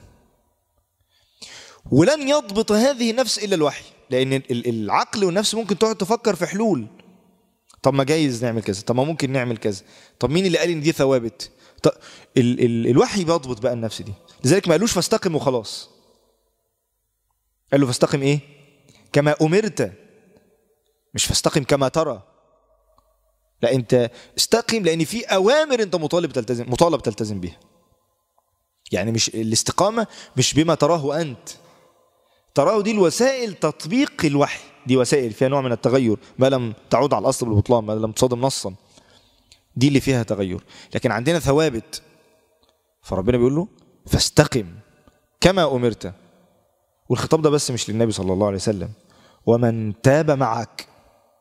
ولن يضبط هذه النفس الا الوحي لان ال- العقل والنفس ممكن تقعد تفكر في حلول طب ما جايز نعمل كذا طب ما ممكن نعمل كذا طب مين اللي قال ان دي ثوابت طب ال ال الوحي بيضبط بقى النفس دي لذلك ما قالوش فاستقم وخلاص قال له فاستقم ايه كما امرت مش فاستقم كما ترى لا انت استقم لان في اوامر انت مطالب تلتزم مطالب تلتزم بها يعني مش الاستقامه مش بما تراه انت تراه دي الوسائل تطبيق الوحي دي وسائل فيها نوع من التغير ما لم تعود على الاصل بالبطلان ما لم تصادم نصا دي اللي فيها تغير لكن عندنا ثوابت فربنا بيقول له فاستقم كما امرت والخطاب ده بس مش للنبي صلى الله عليه وسلم ومن تاب معك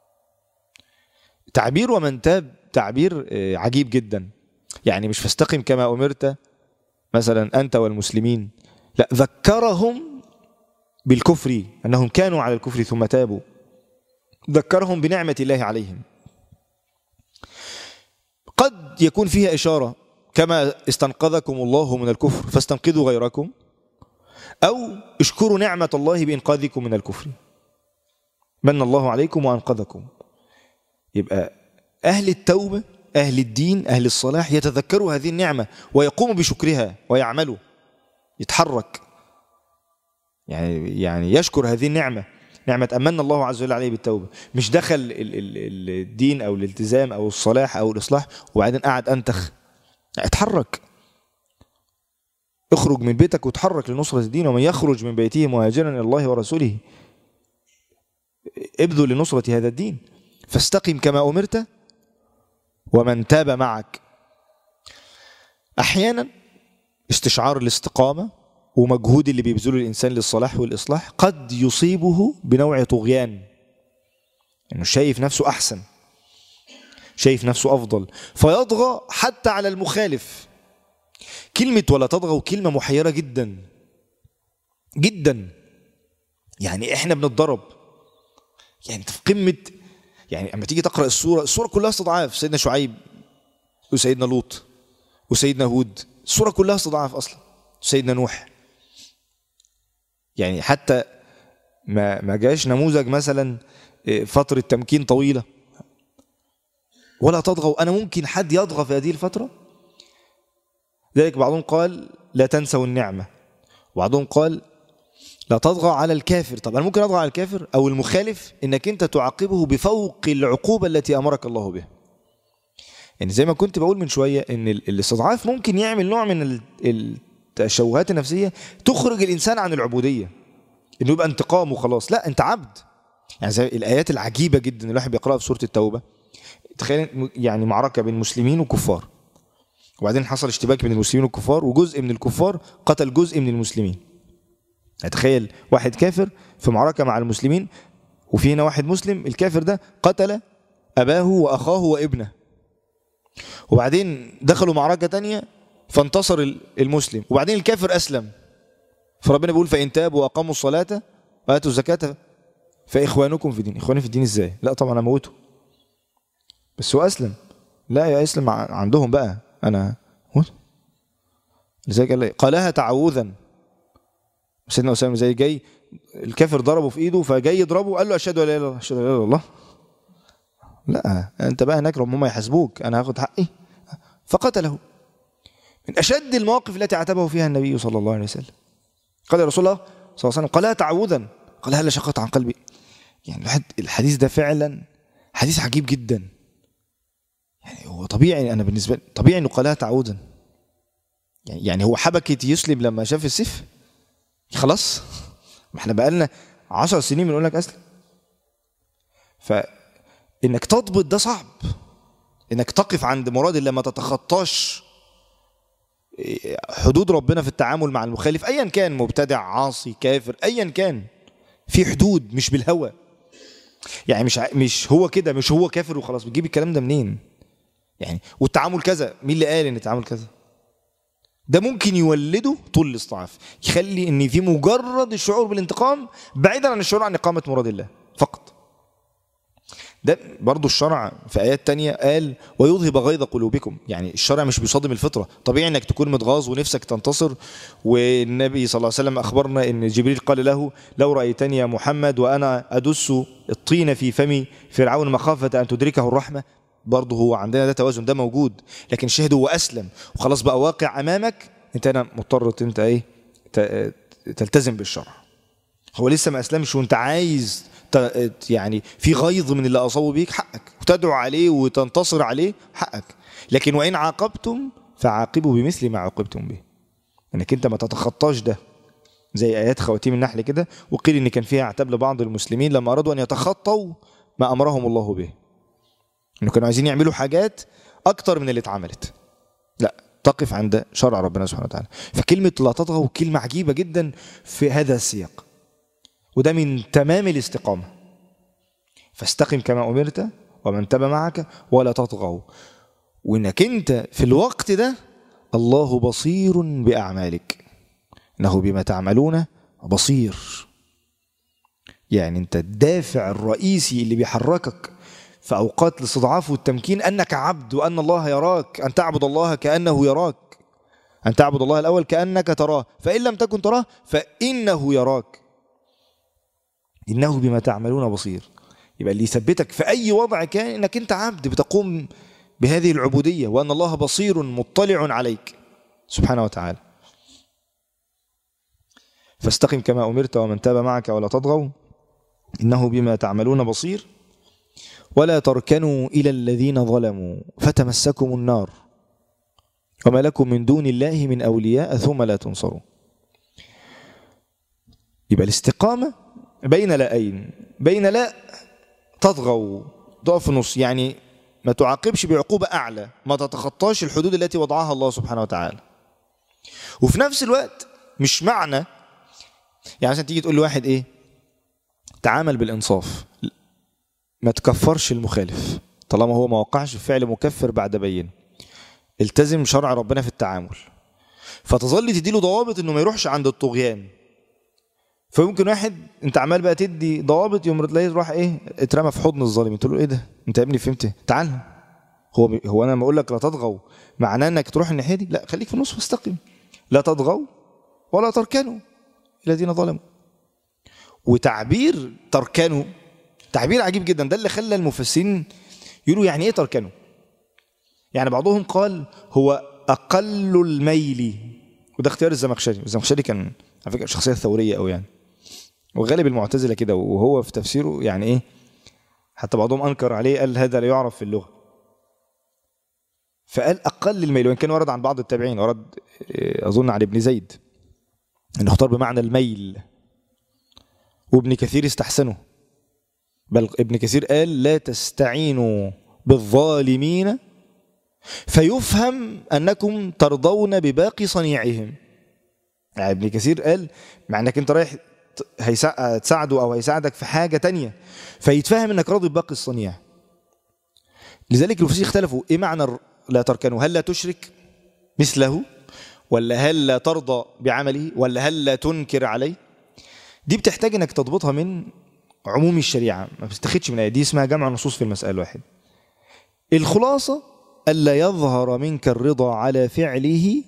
تعبير ومن تاب تعبير آه، عجيب جدا يعني مش فاستقم كما امرت مثلا انت والمسلمين لا ذكرهم بالكفر انهم كانوا على الكفر ثم تابوا ذكرهم بنعمه الله عليهم قد يكون فيها اشاره كما استنقذكم الله من الكفر فاستنقذوا غيركم او اشكروا نعمه الله بانقاذكم من الكفر من الله عليكم وانقذكم يبقى اهل التوبه اهل الدين اهل الصلاح يتذكروا هذه النعمه ويقوموا بشكرها ويعملوا يتحرك يعني يعني يشكر هذه النعمه نعمة أمن الله عز وجل عليه بالتوبة مش دخل ال- ال- ال- الدين أو الالتزام أو الصلاح أو الإصلاح وبعدين قعد أنتخ اتحرك اخرج من بيتك وتحرك لنصرة الدين ومن يخرج من بيته مهاجرا إلى الله ورسوله ابذل لنصرة هذا الدين فاستقم كما أمرت ومن تاب معك أحيانا استشعار الاستقامة ومجهود اللي بيبذله الإنسان للصلاح والإصلاح قد يصيبه بنوع طغيان إنه يعني شايف نفسه أحسن شايف نفسه أفضل فيطغى حتى على المخالف كلمة ولا تطغى كلمة محيرة جدا جدا يعني احنا بنتضرب يعني انت في قمة يعني اما تيجي تقرأ السورة السورة كلها استضعاف سيدنا شعيب وسيدنا لوط وسيدنا هود السورة كلها استضعاف أصلا سيدنا نوح يعني حتى ما ما جاش نموذج مثلا فترة تمكين طويلة ولا تطغوا أنا ممكن حد يطغى في هذه الفترة ذلك بعضهم قال لا تنسوا النعمة وبعضهم قال لا تطغى على الكافر طب أنا ممكن أطغى على الكافر أو المخالف إنك أنت تعاقبه بفوق العقوبة التي أمرك الله بها يعني زي ما كنت بقول من شوية إن الاستضعاف ممكن يعمل نوع من التشوهات النفسية تخرج الإنسان عن العبودية إنه يبقى انتقام وخلاص لا أنت عبد يعني زي الآيات العجيبة جدا اللي الواحد بيقرأها في سورة التوبة تخيل يعني معركة بين مسلمين وكفار وبعدين حصل اشتباك بين المسلمين والكفار وجزء من الكفار قتل جزء من المسلمين تخيل واحد كافر في معركة مع المسلمين وفي هنا واحد مسلم الكافر ده قتل أباه وأخاه وابنه وبعدين دخلوا معركة تانية فانتصر المسلم وبعدين الكافر أسلم فربنا بيقول فإن تابوا وأقاموا الصلاة وآتوا الزكاة فإخوانكم في الدين إخواني في الدين إزاي لا طبعا أموته بس هو أسلم لا يا أسلم عندهم بقى أنا موت لذلك قال قالها تعوذا سيدنا أسامة زي جاي الكافر ضربه في إيده فجاي يضربه قال له أشهد ولا إله إلا الله أشهد ولا إله إلا الله لا أنت بقى هناك هم يحاسبوك أنا هاخد حقي فقتله من أشد المواقف التي عاتبه فيها النبي صلى الله عليه وسلم قال يا رسول الله صلى الله عليه وسلم قالها تعوذا قال هل شقت عن قلبي يعني الواحد الحديث ده فعلا حديث عجيب جدا يعني هو طبيعي انا بالنسبه لي طبيعي انه قالها تعوذا يعني يعني هو حبكت يسلم لما شاف السيف خلاص ما احنا بقالنا عشر سنين بنقول لك اسلم فانك تضبط ده صعب انك تقف عند مراد الله ما تتخطاش حدود ربنا في التعامل مع المخالف ايا كان مبتدع عاصي كافر ايا كان في حدود مش بالهوى يعني مش مش هو كده مش هو كافر وخلاص بتجيب الكلام ده منين يعني والتعامل كذا مين اللي قال ان التعامل كذا ده ممكن يولده طول الاستضعاف يخلي ان في مجرد الشعور بالانتقام بعيدا عن الشعور عن اقامه مراد الله فقط ده برضو الشرع في آيات تانية قال ويذهب غيظ قلوبكم يعني الشرع مش بيصادم الفطرة طبيعي انك تكون متغاظ ونفسك تنتصر والنبي صلى الله عليه وسلم أخبرنا ان جبريل قال له لو رأيتني يا محمد وأنا أدس الطين في فمي فرعون مخافة أن تدركه الرحمة برضه هو عندنا ده توازن ده موجود لكن شهد هو أسلم وخلاص بقى واقع أمامك انت هنا مضطر انت ايه تلتزم بالشرع هو لسه ما أسلمش وانت عايز ت- يعني في غيظ من اللي اصابوا بيك حقك وتدعو عليه وتنتصر عليه حقك لكن وان عاقبتم فعاقبوا بمثل ما عاقبتم به انك انت ما تتخطاش ده زي ايات خواتيم النحل كده وقيل ان كان فيها عتاب لبعض المسلمين لما ارادوا ان يتخطوا ما امرهم الله به انه كانوا عايزين يعملوا حاجات اكتر من اللي اتعملت لا تقف عند شرع ربنا سبحانه وتعالى فكلمه لا تطغوا كلمه عجيبه جدا في هذا السياق وده من تمام الاستقامه فاستقم كما امرت ومن تاب معك ولا تطغوا وانك انت في الوقت ده الله بصير باعمالك انه بما تعملون بصير يعني انت الدافع الرئيسي اللي بيحركك في اوقات الاستضعاف والتمكين انك عبد وان الله يراك ان تعبد الله كانه يراك ان تعبد الله الاول كانك تراه فان لم تكن تراه فانه يراك انه بما تعملون بصير يبقى اللي يثبتك في اي وضع كان انك انت عبد بتقوم بهذه العبوديه وان الله بصير مطلع عليك سبحانه وتعالى فاستقم كما امرت ومن تاب معك ولا تطغوا انه بما تعملون بصير ولا تركنوا الى الذين ظلموا فتمسكم النار وما لكم من دون الله من اولياء ثم لا تنصرون يبقى الاستقامه بين لاين بين لا تطغوا تقف في النص يعني ما تعاقبش بعقوبه اعلى ما تتخطاش الحدود التي وضعها الله سبحانه وتعالى وفي نفس الوقت مش معنى يعني مثلا تيجي تقول لواحد ايه تعامل بالانصاف ما تكفرش المخالف طالما هو ما وقعش في فعل مكفر بعد بين التزم شرع ربنا في التعامل فتظل تديله ضوابط انه ما يروحش عند الطغيان فممكن واحد انت عمال بقى تدي ضوابط يوم تلاقيه راح ايه اترمى في حضن الظالم تقول له ايه ده انت يا ابني فهمت إيه؟ تعال هو هو انا لما اقول لك لا تطغوا معناه انك تروح الناحيه دي لا خليك في النص واستقم لا تطغوا ولا تركنوا الذين ظلموا وتعبير تركنوا تعبير عجيب جدا ده اللي خلى المفسرين يقولوا يعني ايه تركنوا يعني بعضهم قال هو اقل الميل وده اختيار الزمخشري الزمخشري كان على فكره شخصيه ثوريه قوي يعني وغالب المعتزله كده وهو في تفسيره يعني ايه حتى بعضهم انكر عليه قال هذا لا يعرف في اللغه فقال اقل الميل وان كان ورد عن بعض التابعين ورد إيه، اظن عن ابن زيد انه اختار بمعنى الميل وابن كثير استحسنه بل ابن كثير قال لا تستعينوا بالظالمين فيفهم انكم ترضون بباقي صنيعهم يعني ابن كثير قال مع انك انت رايح ت- هيسا- تساعده او هيساعدك في حاجه تانية فيتفهم انك راضي بباقي الصنيع لذلك المفسرين اختلفوا ايه معنى الر- لا تركنوا هل لا تشرك مثله ولا هل لا ترضى بعمله ولا هل لا تنكر عليه دي بتحتاج انك تضبطها من عموم الشريعه ما بتستخدش من ايه دي اسمها جمع نصوص في المساله الواحده الخلاصه الا يظهر منك الرضا على فعله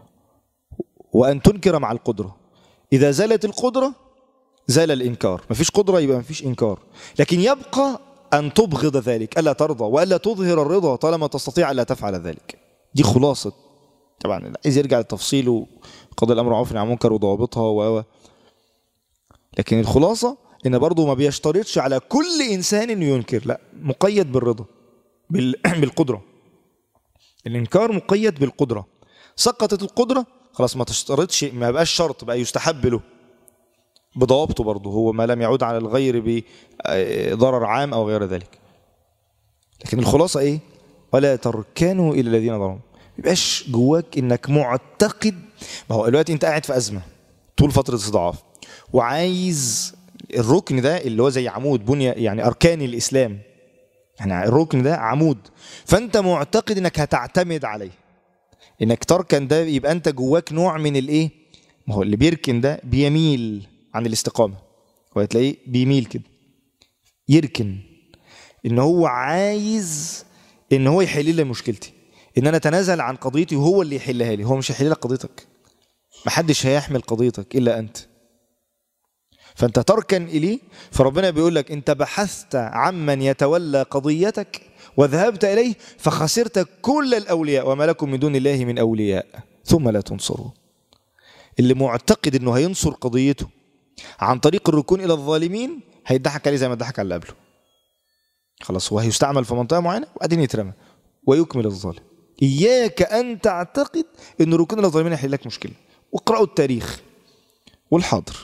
وان تنكر مع القدره اذا زالت القدره زال الانكار مفيش قدره يبقى مفيش انكار لكن يبقى ان تبغض ذلك الا ترضى والا تظهر الرضا طالما تستطيع الا تفعل ذلك دي خلاصه طبعا عايز يرجع للتفصيل وقضاء الامر معروف عن المنكر وضوابطها و و- لكن الخلاصه ان برضه ما بيشترطش على كل انسان انه ينكر لا مقيد بالرضا بال... بالقدره الانكار مقيد بالقدره سقطت القدره خلاص ما تشترطش ما بقاش شرط بقى يستحب له بضوابطه برضه هو ما لم يعود على الغير بضرر عام او غير ذلك لكن الخلاصه ايه ولا تركنوا الى الذين ظلموا ما يبقاش جواك انك معتقد ما هو دلوقتي انت قاعد في ازمه طول فتره استضعاف وعايز الركن ده اللي هو زي عمود بني يعني اركان الاسلام يعني الركن ده عمود فانت معتقد انك هتعتمد عليه انك تركن ده يبقى انت جواك نوع من الايه ما هو اللي بيركن ده بيميل عن الاستقامه وهتلاقيه بيميل كده يركن ان هو عايز ان هو يحل لي مشكلتي ان انا اتنازل عن قضيتي وهو اللي يحلها لي هو مش هيحل لك قضيتك محدش هيحمل قضيتك الا انت فانت تركن اليه فربنا بيقول لك انت بحثت عمن يتولى قضيتك وذهبت اليه فخسرت كل الاولياء وما لكم من دون الله من اولياء ثم لا تنصرون اللي معتقد انه هينصر قضيته عن طريق الركون الى الظالمين هيضحك عليه زي ما ضحك على اللي قبله خلاص هو هيستعمل في منطقه معينه وبعدين يترمى ويكمل الظالم اياك ان تعتقد ان ركون الظالمين هيحل لك مشكله واقرأوا التاريخ والحاضر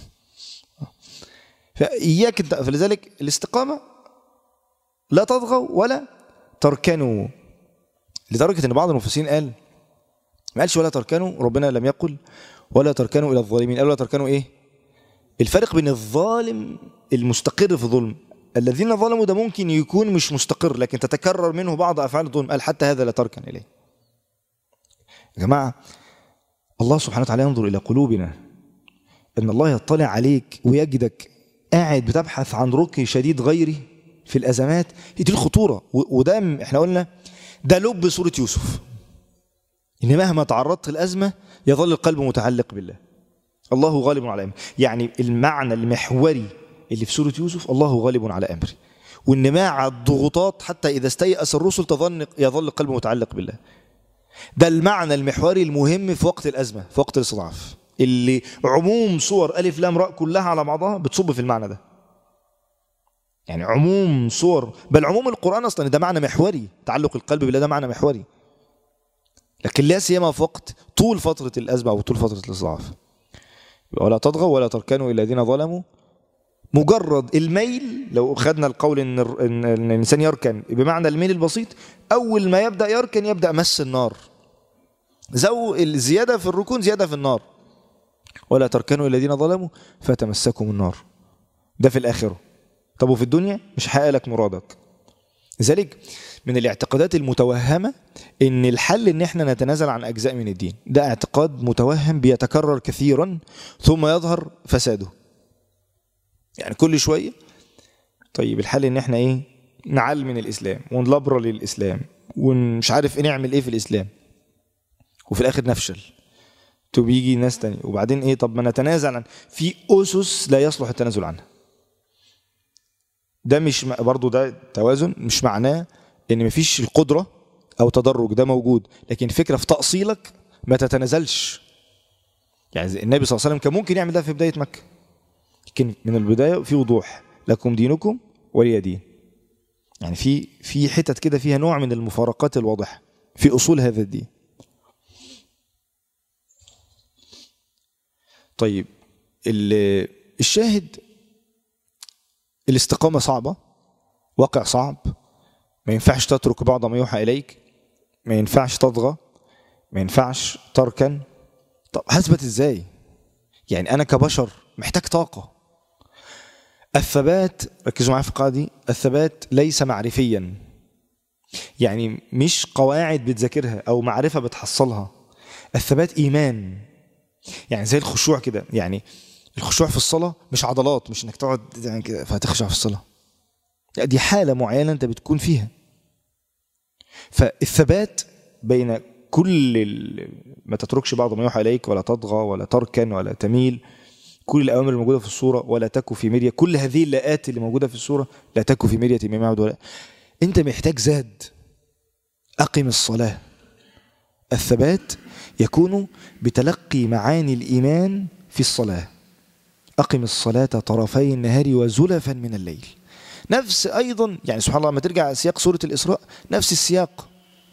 فإياك أنت- فلذلك الاستقامة لا تطغوا ولا تركنوا لدرجة أن بعض المفسرين قال ما قالش ولا تركنوا ربنا لم يقل ولا تركنوا إلى الظالمين قال ولا تركنوا إيه الفرق بين الظالم المستقر في ظلم الذين ظلموا ده ممكن يكون مش مستقر لكن تتكرر منه بعض أفعال الظلم قال حتى هذا لا تركن إليه يا جماعة الله سبحانه وتعالى ينظر إلى قلوبنا إن الله يطلع عليك ويجدك قاعد بتبحث عن ركن شديد غيري في الأزمات هي دي الخطورة و- وده م- احنا قلنا ده لب سورة يوسف إن مهما تعرضت الأزمة يظل القلب متعلق بالله الله غالب على أمره يعني المعنى المحوري اللي في سورة يوسف الله غالب على أمره وإن مع الضغوطات حتى إذا استيأس الرسل تظن يظل القلب متعلق بالله ده المعنى المحوري المهم في وقت الأزمة في وقت الاستضعاف اللي عموم صور ألف لام راء كلها على بعضها بتصب في المعنى ده يعني عموم صور بل عموم القرآن أصلا ده معنى محوري تعلق القلب بالله ده معنى محوري لكن لا سيما في وقت طول فترة الأزمة أو طول فترة الاستضعاف ولا تطغوا ولا تركنوا إلى الذين ظلموا مجرد الميل لو خدنا القول إن, الر- إن إن الإنسان يركن بمعنى الميل البسيط أول ما يبدأ يركن يبدأ مس النار زو الزيادة في الركون زيادة في النار ولا تركنوا إلى الذين ظلموا فتمسكم النار ده في الآخرة طب وفي الدنيا مش هيحقق لك مرادك لذلك من الاعتقادات المتوهمة ان الحل ان احنا نتنازل عن اجزاء من الدين ده اعتقاد متوهم بيتكرر كثيرا ثم يظهر فساده يعني كل شوية طيب الحل ان احنا ايه نعلم من الاسلام ونلبر للاسلام ومش عارف ايه نعمل ايه في الاسلام وفي الاخر نفشل طب يجي ناس تانية وبعدين ايه طب ما نتنازل عن في اسس لا يصلح التنازل عنها ده مش م- برضو ده توازن مش معناه ان مفيش القدره او تدرج ده موجود لكن الفكره في تاصيلك ما تتنازلش يعني زي النبي صلى الله عليه وسلم كان ممكن يعمل ده في بدايه مكه لكن من البدايه في وضوح لكم دينكم ولي دين يعني في في حتت كده فيها نوع من المفارقات الواضحه في اصول هذا الدين طيب ال- الشاهد الاستقامة صعبة واقع صعب ما ينفعش تترك بعض ما يوحى إليك ما ينفعش تطغى ما ينفعش تركن طب هثبت ازاي يعني أنا كبشر محتاج طاقة الثبات ركزوا معايا في القاعدة دي الثبات ليس معرفيا يعني مش قواعد بتذاكرها أو معرفة بتحصلها الثبات إيمان يعني زي الخشوع كده يعني الخشوع في الصلاة مش عضلات مش انك تقعد يعني كده فهتخشع في الصلاة لا دي حالة معينة انت بتكون فيها فالثبات بين كل ال... ما تتركش بعض ما يوحى اليك ولا تطغى ولا تركن ولا تميل كل الاوامر الموجوده في الصوره ولا تكن في مريه كل هذه اللاءات اللي موجوده في الصوره لا تكن في مريه مما يعبد ولا انت محتاج زاد اقم الصلاه الثبات يكون بتلقي معاني الايمان في الصلاه أقم الصلاة طرفي النهار وزلفا من الليل نفس أيضا يعني سبحان الله لما ترجع سياق سورة الإسراء نفس السياق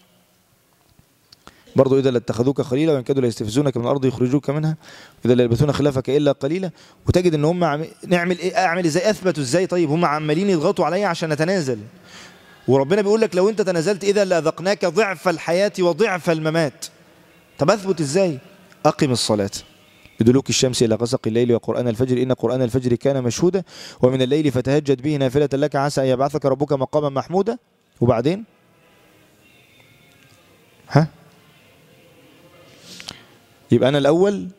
برضو إذا لاتخذوك خليلا وإن كادوا ليستفزونك من الأرض يخرجوك منها وإذا لا يلبثون خلافك إلا قليلا وتجد إن هم عم... نعمل إيه أعمل إزاي أثبتوا إزاي طيب هم عمالين يضغطوا عليا عشان أتنازل وربنا بيقول لك لو أنت تنازلت إذا لأذقناك ضعف الحياة وضعف الممات طب أثبت إزاي أقم الصلاة بدلوك الشمس إلى غسق الليل وقرآن الفجر إن قرآن الفجر كان مشهودا ومن الليل فتهجد به نافلة لك عسى أن يبعثك ربك مقاما محمودا وبعدين ها يبقى أنا الأول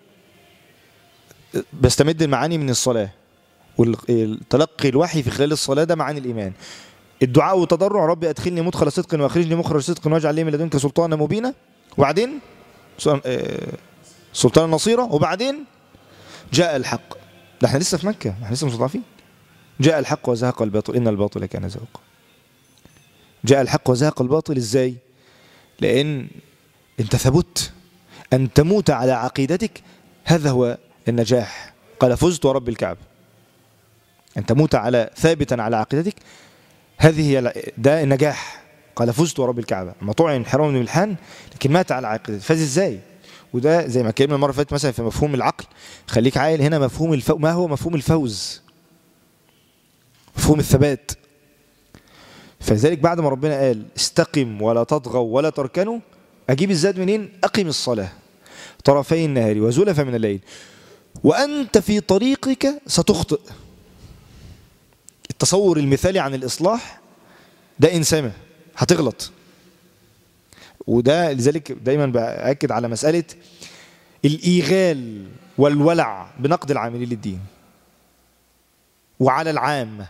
بستمد المعاني من الصلاة والتلقي الوحي في خلال الصلاة ده معاني الإيمان الدعاء والتضرع ربي أدخلني مدخل صدق وأخرجني مخرج صدق واجعل لي من لدنك سلطانا مبينا وبعدين سؤال- آه، سلطان نصيرة وبعدين جاء الحق ده احنا لسه في مكة احنا لسه مستضعفين جاء الحق وزهق الباطل إن الباطل كان زهوقا جاء الحق وزهق الباطل ازاي لأن انت ثبت أن تموت على عقيدتك هذا هو النجاح قال فزت ورب الكعبة أن تموت على ثابتا على عقيدتك هذه هي ده النجاح قال فزت ورب الكعبة ما طعن حرام بن ملحان لكن مات على عقيدته فاز ازاي وده زي ما اتكلمنا المره اللي فاتت مثلا في مفهوم العقل خليك عاقل هنا مفهوم الفو... ما هو مفهوم الفوز مفهوم الثبات فلذلك بعد ما ربنا قال استقم ولا تطغوا ولا تركنوا اجيب الزاد منين اقم الصلاه طرفي النهار وزلفا من الليل وانت في طريقك ستخطئ التصور المثالي عن الاصلاح ده انسمه هتغلط وده لذلك دايما باكد على مساله الايغال والولع بنقد العاملين للدين وعلى العامه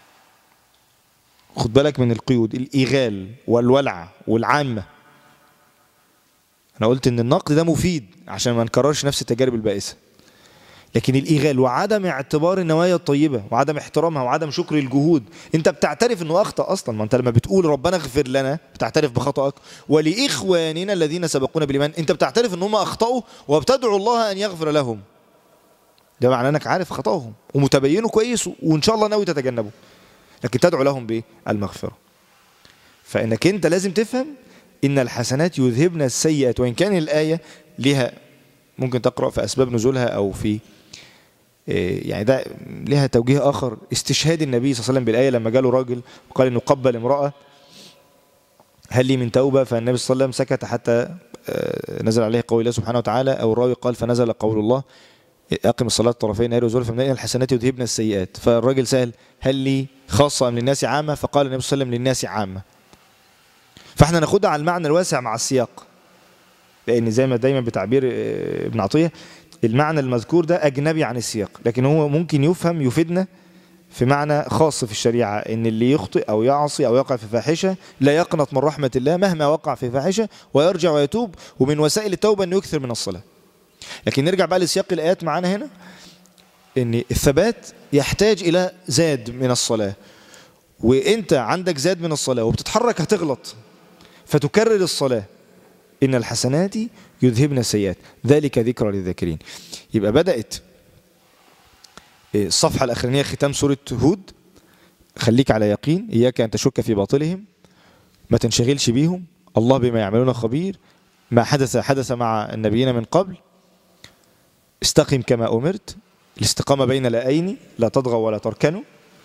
خد بالك من القيود الايغال والولع والعامه انا قلت ان النقد ده مفيد عشان ما نكررش نفس التجارب البائسه لكن الايغال وعدم اعتبار النوايا الطيبه وعدم احترامها وعدم شكر الجهود انت بتعترف انه اخطا اصلا ما انت لما بتقول ربنا اغفر لنا بتعترف بخطأك ولاخواننا الذين سبقونا بالايمان انت بتعترف ان هم اخطاوا وبتدعو الله ان يغفر لهم ده معناه انك عارف خطأهم ومتبينه كويس وان شاء الله ناوي تتجنبه لكن تدعو لهم بالمغفره فانك انت لازم تفهم ان الحسنات يذهبن السيئات وان كان الايه لها ممكن تقرا في اسباب نزولها او في يعني ده لها توجيه اخر استشهاد النبي صلى الله عليه وسلم بالايه لما جاله راجل وقال انه قبل امراه هل لي من توبه فالنبي صلى الله عليه وسلم سكت حتى نزل عليه قول الله سبحانه وتعالى او الراوي قال فنزل قول الله اقم الصلاه طرفي النهار وزلفا من الحسنات يذهبن السيئات فالراجل سال هل لي خاصه ام للناس عامه فقال النبي صلى الله عليه وسلم للناس عامه فاحنا ناخدها على المعنى الواسع مع السياق لان زي ما دايما بتعبير ابن عطيه المعنى المذكور ده اجنبي عن السياق لكن هو ممكن يفهم يفيدنا في معنى خاص في الشريعه ان اللي يخطئ او يعصي او يقع في فاحشه لا يقنط من رحمه الله مهما وقع في فاحشه ويرجع ويتوب ومن وسائل التوبه انه يكثر من الصلاه لكن نرجع بقى لسياق الايات معانا هنا ان الثبات يحتاج الى زاد من الصلاه وانت عندك زاد من الصلاه وبتتحرك هتغلط فتكرر الصلاه إن الحسنات يذهبن السيئات ذلك ذكرى للذاكرين يبقى بدأت الصفحة الأخرانية ختام سورة هود خليك على يقين إياك أن تشك في باطلهم ما تنشغلش بيهم الله بما يعملون خبير ما حدث حدث مع النبيين من قبل استقم كما أمرت الاستقامة بين الآين لا تطغوا ولا تركنوا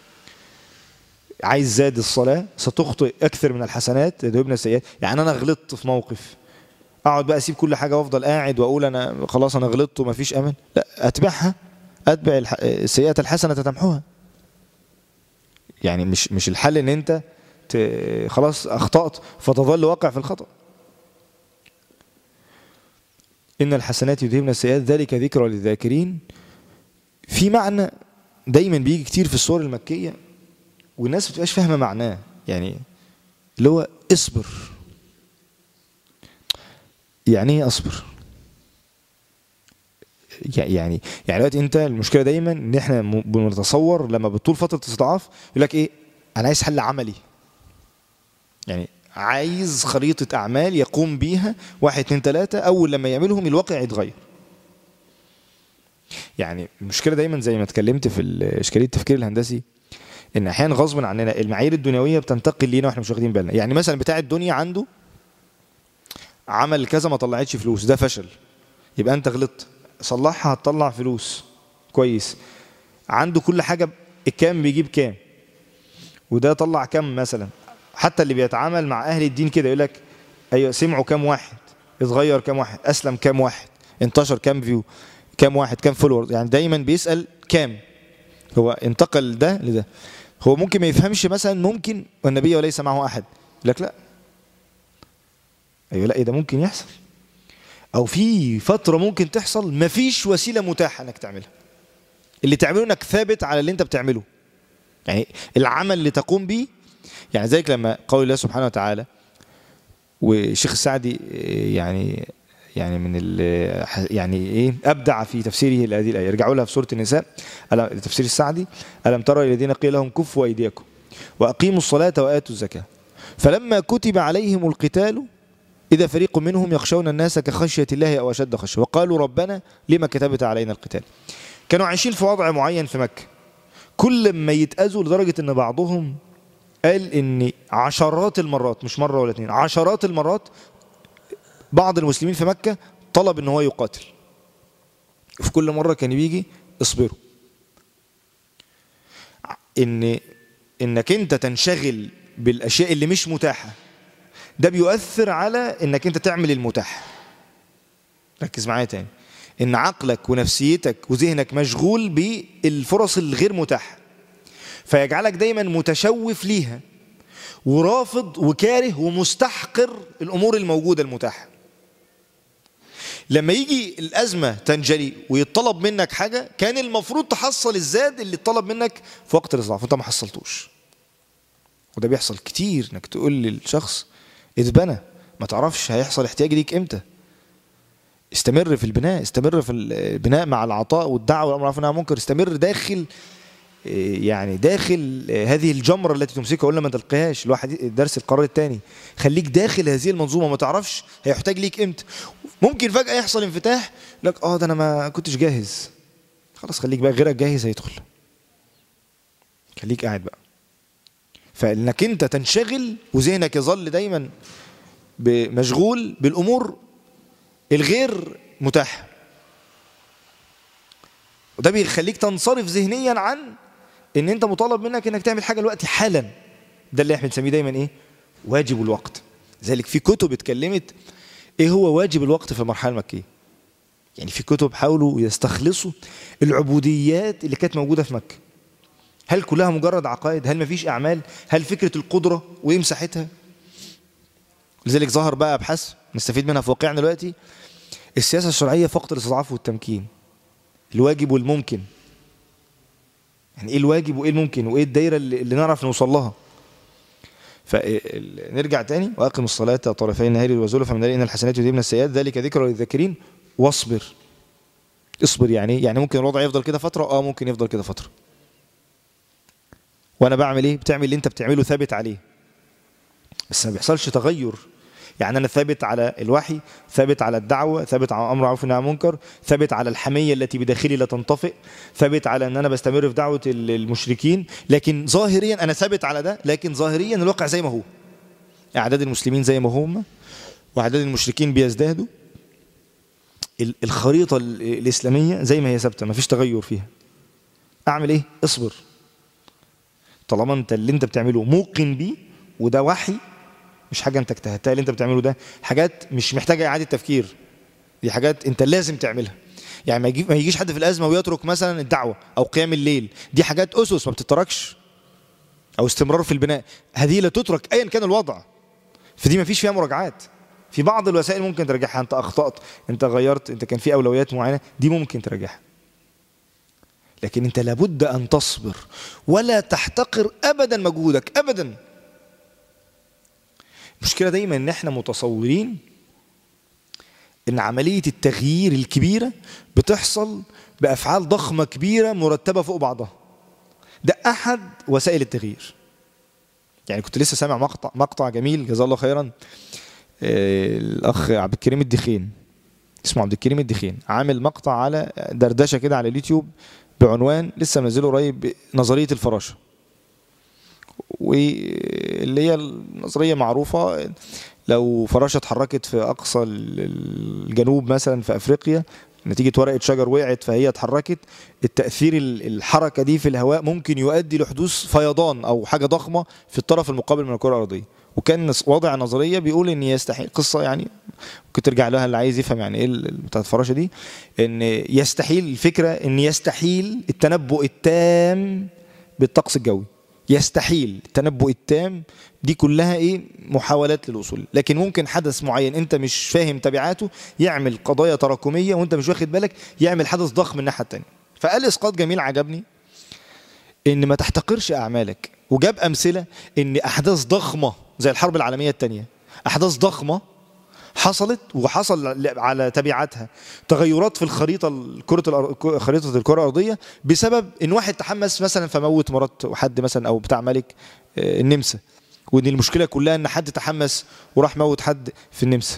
عايز زاد الصلاة ستخطئ أكثر من الحسنات يذهبن السيئات يعني أنا غلطت في موقف اقعد بقى اسيب كل حاجه وافضل قاعد واقول انا خلاص انا غلطت ومفيش امل لا اتبعها اتبع السيئه الحسنه تمحوها يعني مش مش الحل ان انت خلاص اخطات فتظل واقع في الخطا ان الحسنات يذهبن السيئات ذلك ذكرى للذاكرين في معنى دايما بيجي كتير في السور المكيه والناس ما بتبقاش فاهمه معناه يعني اللي هو اصبر يعني ايه اصبر يعني يعني دلوقتي انت المشكله دايما ان احنا بنتصور لما بتطول فتره استضعاف يقول لك ايه انا عايز حل عملي يعني عايز خريطه اعمال يقوم بيها واحد اتنين تلاته اول لما يعملهم الواقع يتغير يعني المشكله دايما زي ما اتكلمت في اشكاليه التفكير الهندسي ان احيانا غصبا عننا المعايير الدنيويه بتنتقل لينا واحنا مش واخدين بالنا يعني مثلا بتاع الدنيا عنده عمل كذا ما طلعتش فلوس ده فشل يبقى انت غلطت صلحها هتطلع فلوس كويس عنده كل حاجة الكام بيجيب كام وده طلع كام مثلا حتى اللي بيتعامل مع اهل الدين كده يقول لك ايوه سمعوا كام واحد اتغير كام واحد اسلم كام واحد انتشر كام فيو كام واحد كام فولور يعني دايما بيسال كام هو انتقل ده لده هو ممكن ما يفهمش مثلا ممكن والنبي وليس معه احد لك لا ايوه لا ايه ده ممكن يحصل او في فتره ممكن تحصل مفيش وسيله متاحه انك تعملها اللي تعمله انك ثابت على اللي انت بتعمله يعني العمل اللي تقوم به يعني ذلك لما قول الله سبحانه وتعالى والشيخ السعدي يعني يعني من يعني ايه ابدع في تفسيره لهذه الايه ارجعوا لها في سوره النساء تفسير السعدي الم ترى الى الذين قيل لهم كفوا ايديكم واقيموا الصلاه واتوا الزكاه فلما كتب عليهم القتال إذا فريق منهم يخشون الناس كخشية الله أو أشد خشية وقالوا ربنا لما كتبت علينا القتال كانوا عايشين في وضع معين في مكة كل ما يتأذوا لدرجة ان بعضهم قال ان عشرات المرات مش مرة ولا اتنين عشرات المرات بعض المسلمين في مكة طلب ان هو يقاتل في كل مرة كان بيجي اصبروا ان انك انت تنشغل بالاشياء اللي مش متاحة ده بيؤثر على انك انت تعمل المتاح ركز معايا تاني ان عقلك ونفسيتك وذهنك مشغول بالفرص الغير متاحة فيجعلك دايما متشوف ليها ورافض وكاره ومستحقر الامور الموجودة المتاحة لما يجي الأزمة تنجلي ويطلب منك حاجة كان المفروض تحصل الزاد اللي اتطلب منك في وقت الاضعاف وانت ما حصلتوش وده بيحصل كتير انك تقول للشخص اتبنى ما تعرفش هيحصل احتياج ليك امتى استمر في البناء استمر في البناء مع العطاء والدعوة والأمر عن منكر استمر داخل يعني داخل هذه الجمرة التي تمسكها قلنا ما تلقيهاش الواحد درس القرار الثاني خليك داخل هذه المنظومة ما تعرفش هيحتاج ليك امتى ممكن فجأة يحصل انفتاح لك اه ده انا ما كنتش جاهز خلاص خليك بقى غيرك جاهز هيدخل خليك قاعد بقى فانك انت تنشغل وذهنك يظل دايما مشغول بالامور الغير متاحه وده بيخليك تنصرف ذهنيا عن ان انت مطالب منك انك تعمل حاجه دلوقتي حالا ده اللي احنا بنسميه دايما ايه واجب الوقت لذلك في كتب اتكلمت ايه هو واجب الوقت في المرحله المكيه يعني في كتب حاولوا يستخلصوا العبوديات اللي كانت موجوده في مكه هل كلها مجرد عقائد هل مفيش اعمال هل فكره القدره وايه مساحتها لذلك ظهر بقى ابحاث نستفيد منها في واقعنا دلوقتي السياسه الشرعيه فقط الاستضعاف والتمكين الواجب والممكن يعني ايه الواجب وايه الممكن وايه الدايره اللي, اللي نعرف نوصل لها فنرجع تاني واقم الصلاه طرفي النهار وزلفا من الليل ان الحسنات يذهبن السيئات ذلك ذكرى للذاكرين واصبر اصبر يعني يعني ممكن الوضع يفضل كده فتره اه ممكن يفضل كده فتره وانا بعمل ايه بتعمل اللي انت بتعمله ثابت عليه بس ما بيحصلش تغير يعني انا ثابت على الوحي ثابت على الدعوه ثابت على امر معروف والنهي عن المنكر ثابت على الحميه التي بداخلي لا تنطفئ ثابت على ان انا بستمر في دعوه المشركين لكن ظاهريا انا ثابت على ده لكن ظاهريا الواقع زي ما هو اعداد المسلمين زي ما هم واعداد المشركين بيزدادوا الخريطه الاسلاميه زي ما هي ثابته ما فيش تغير فيها اعمل ايه اصبر طالما انت اللي انت بتعمله موقن بيه وده وحي مش حاجه انت اجتهدتها اللي انت بتعمله ده حاجات مش محتاجه اعاده تفكير دي حاجات انت لازم تعملها يعني ما, يجي ما يجيش حد في الازمه ويترك مثلا الدعوه او قيام الليل دي حاجات اسس ما بتتركش او استمرار في البناء هذه لا تترك ايا كان الوضع فدي ما فيش فيها مراجعات في بعض الوسائل ممكن ترجعها انت اخطات انت غيرت انت كان في اولويات معينه دي ممكن ترجعها لكن انت لابد ان تصبر ولا تحتقر ابدا مجهودك ابدا المشكله دايما ان احنا متصورين ان عمليه التغيير الكبيره بتحصل بافعال ضخمه كبيره مرتبه فوق بعضها ده احد وسائل التغيير يعني كنت لسه سامع مقطع مقطع جميل جزاه الله خيرا الاخ عبد الكريم الدخين اسمه عبد الكريم الدخين عامل مقطع على دردشه كده على اليوتيوب بعنوان لسه منزله قريب نظريه الفراشه واللي هي النظريه معروفه لو فراشه اتحركت في اقصى الجنوب مثلا في افريقيا نتيجة ورقة شجر وقعت فهي اتحركت التأثير الحركة دي في الهواء ممكن يؤدي لحدوث فيضان أو حاجة ضخمة في الطرف المقابل من الكرة الأرضية وكان وضع نظرية بيقول إن يستحيل قصة يعني ممكن ترجع لها اللي عايز يفهم يعني إيه بتاعت الفراشة دي إن يستحيل الفكرة إن يستحيل التنبؤ التام بالطقس الجوي يستحيل التنبؤ التام دي كلها ايه محاولات للوصول لكن ممكن حدث معين انت مش فاهم تبعاته يعمل قضايا تراكميه وانت مش واخد بالك يعمل حدث ضخم من الناحيه الثانيه فقال اسقاط جميل عجبني ان ما تحتقرش اعمالك وجاب امثله ان احداث ضخمه زي الحرب العالميه الثانيه احداث ضخمه حصلت وحصل على تبعاتها تغيرات في الخريطه الكره خريطه الكره الارضيه بسبب ان واحد تحمس مثلا فموت مرات حد مثلا او بتاع ملك النمسا وان المشكله كلها ان حد تحمس وراح موت حد في النمسا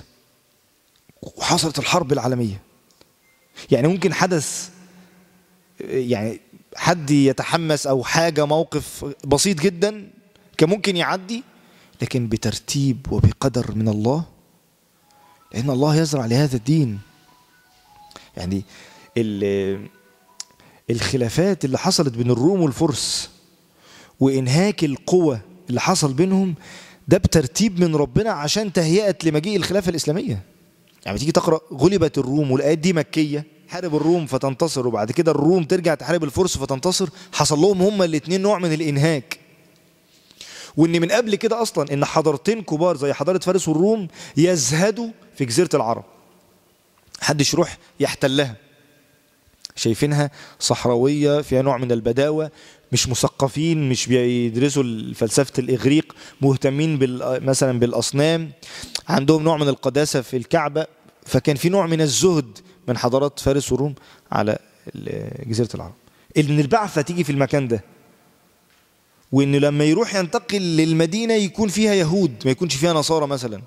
وحصلت الحرب العالميه يعني ممكن حدث يعني حد يتحمس او حاجه موقف بسيط جدا كان ممكن يعدي لكن بترتيب وبقدر من الله لان الله يزرع لهذا الدين يعني ال- الخلافات اللي حصلت بين الروم والفرس وانهاك القوى اللي حصل بينهم ده بترتيب من ربنا عشان تهيئه لمجيء الخلافه الاسلاميه يعني تيجي تقرا غلبت الروم والايات دي مكيه حارب الروم فتنتصر وبعد كده الروم ترجع تحارب الفرس فتنتصر حصل لهم هما الاثنين نوع من الانهاك وان من قبل كده اصلا ان حضارتين كبار زي حضاره فارس والروم يزهدوا في جزيره العرب محدش يروح يحتلها شايفينها صحراويه فيها نوع من البداوه مش مثقفين مش بيدرسوا فلسفه الاغريق مهتمين بال مثلا بالاصنام عندهم نوع من القداسه في الكعبه فكان في نوع من الزهد من حضارات فارس والروم على ال- جزيره العرب ان البعثه تيجي في المكان ده وان لما يروح ينتقل للمدينه يكون فيها يهود ما يكونش فيها نصارى مثلا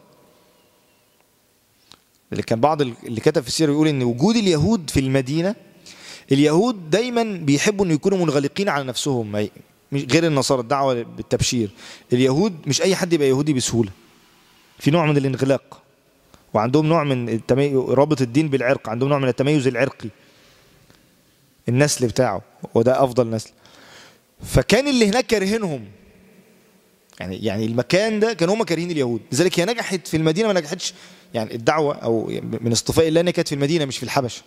اللي كان بعض ال- اللي كتب في السيره يقول ان وجود اليهود في المدينه اليهود دايما بيحبوا انه يكونوا منغلقين على نفسهم ما ي- مش غير النصارى الدعوه بالتبشير اليهود مش اي حد يبقى يهودي بسهوله في نوع من الانغلاق وعندهم نوع من التمي... رابط الدين بالعرق عندهم نوع من التميز العرقي النسل بتاعه وده افضل نسل فكان اللي هناك كارهينهم يعني يعني المكان ده كانوا هم كارهين اليهود لذلك هي نجحت في المدينه ما نجحتش يعني الدعوه او من اصطفاء الله إنها كانت في المدينه مش في الحبشه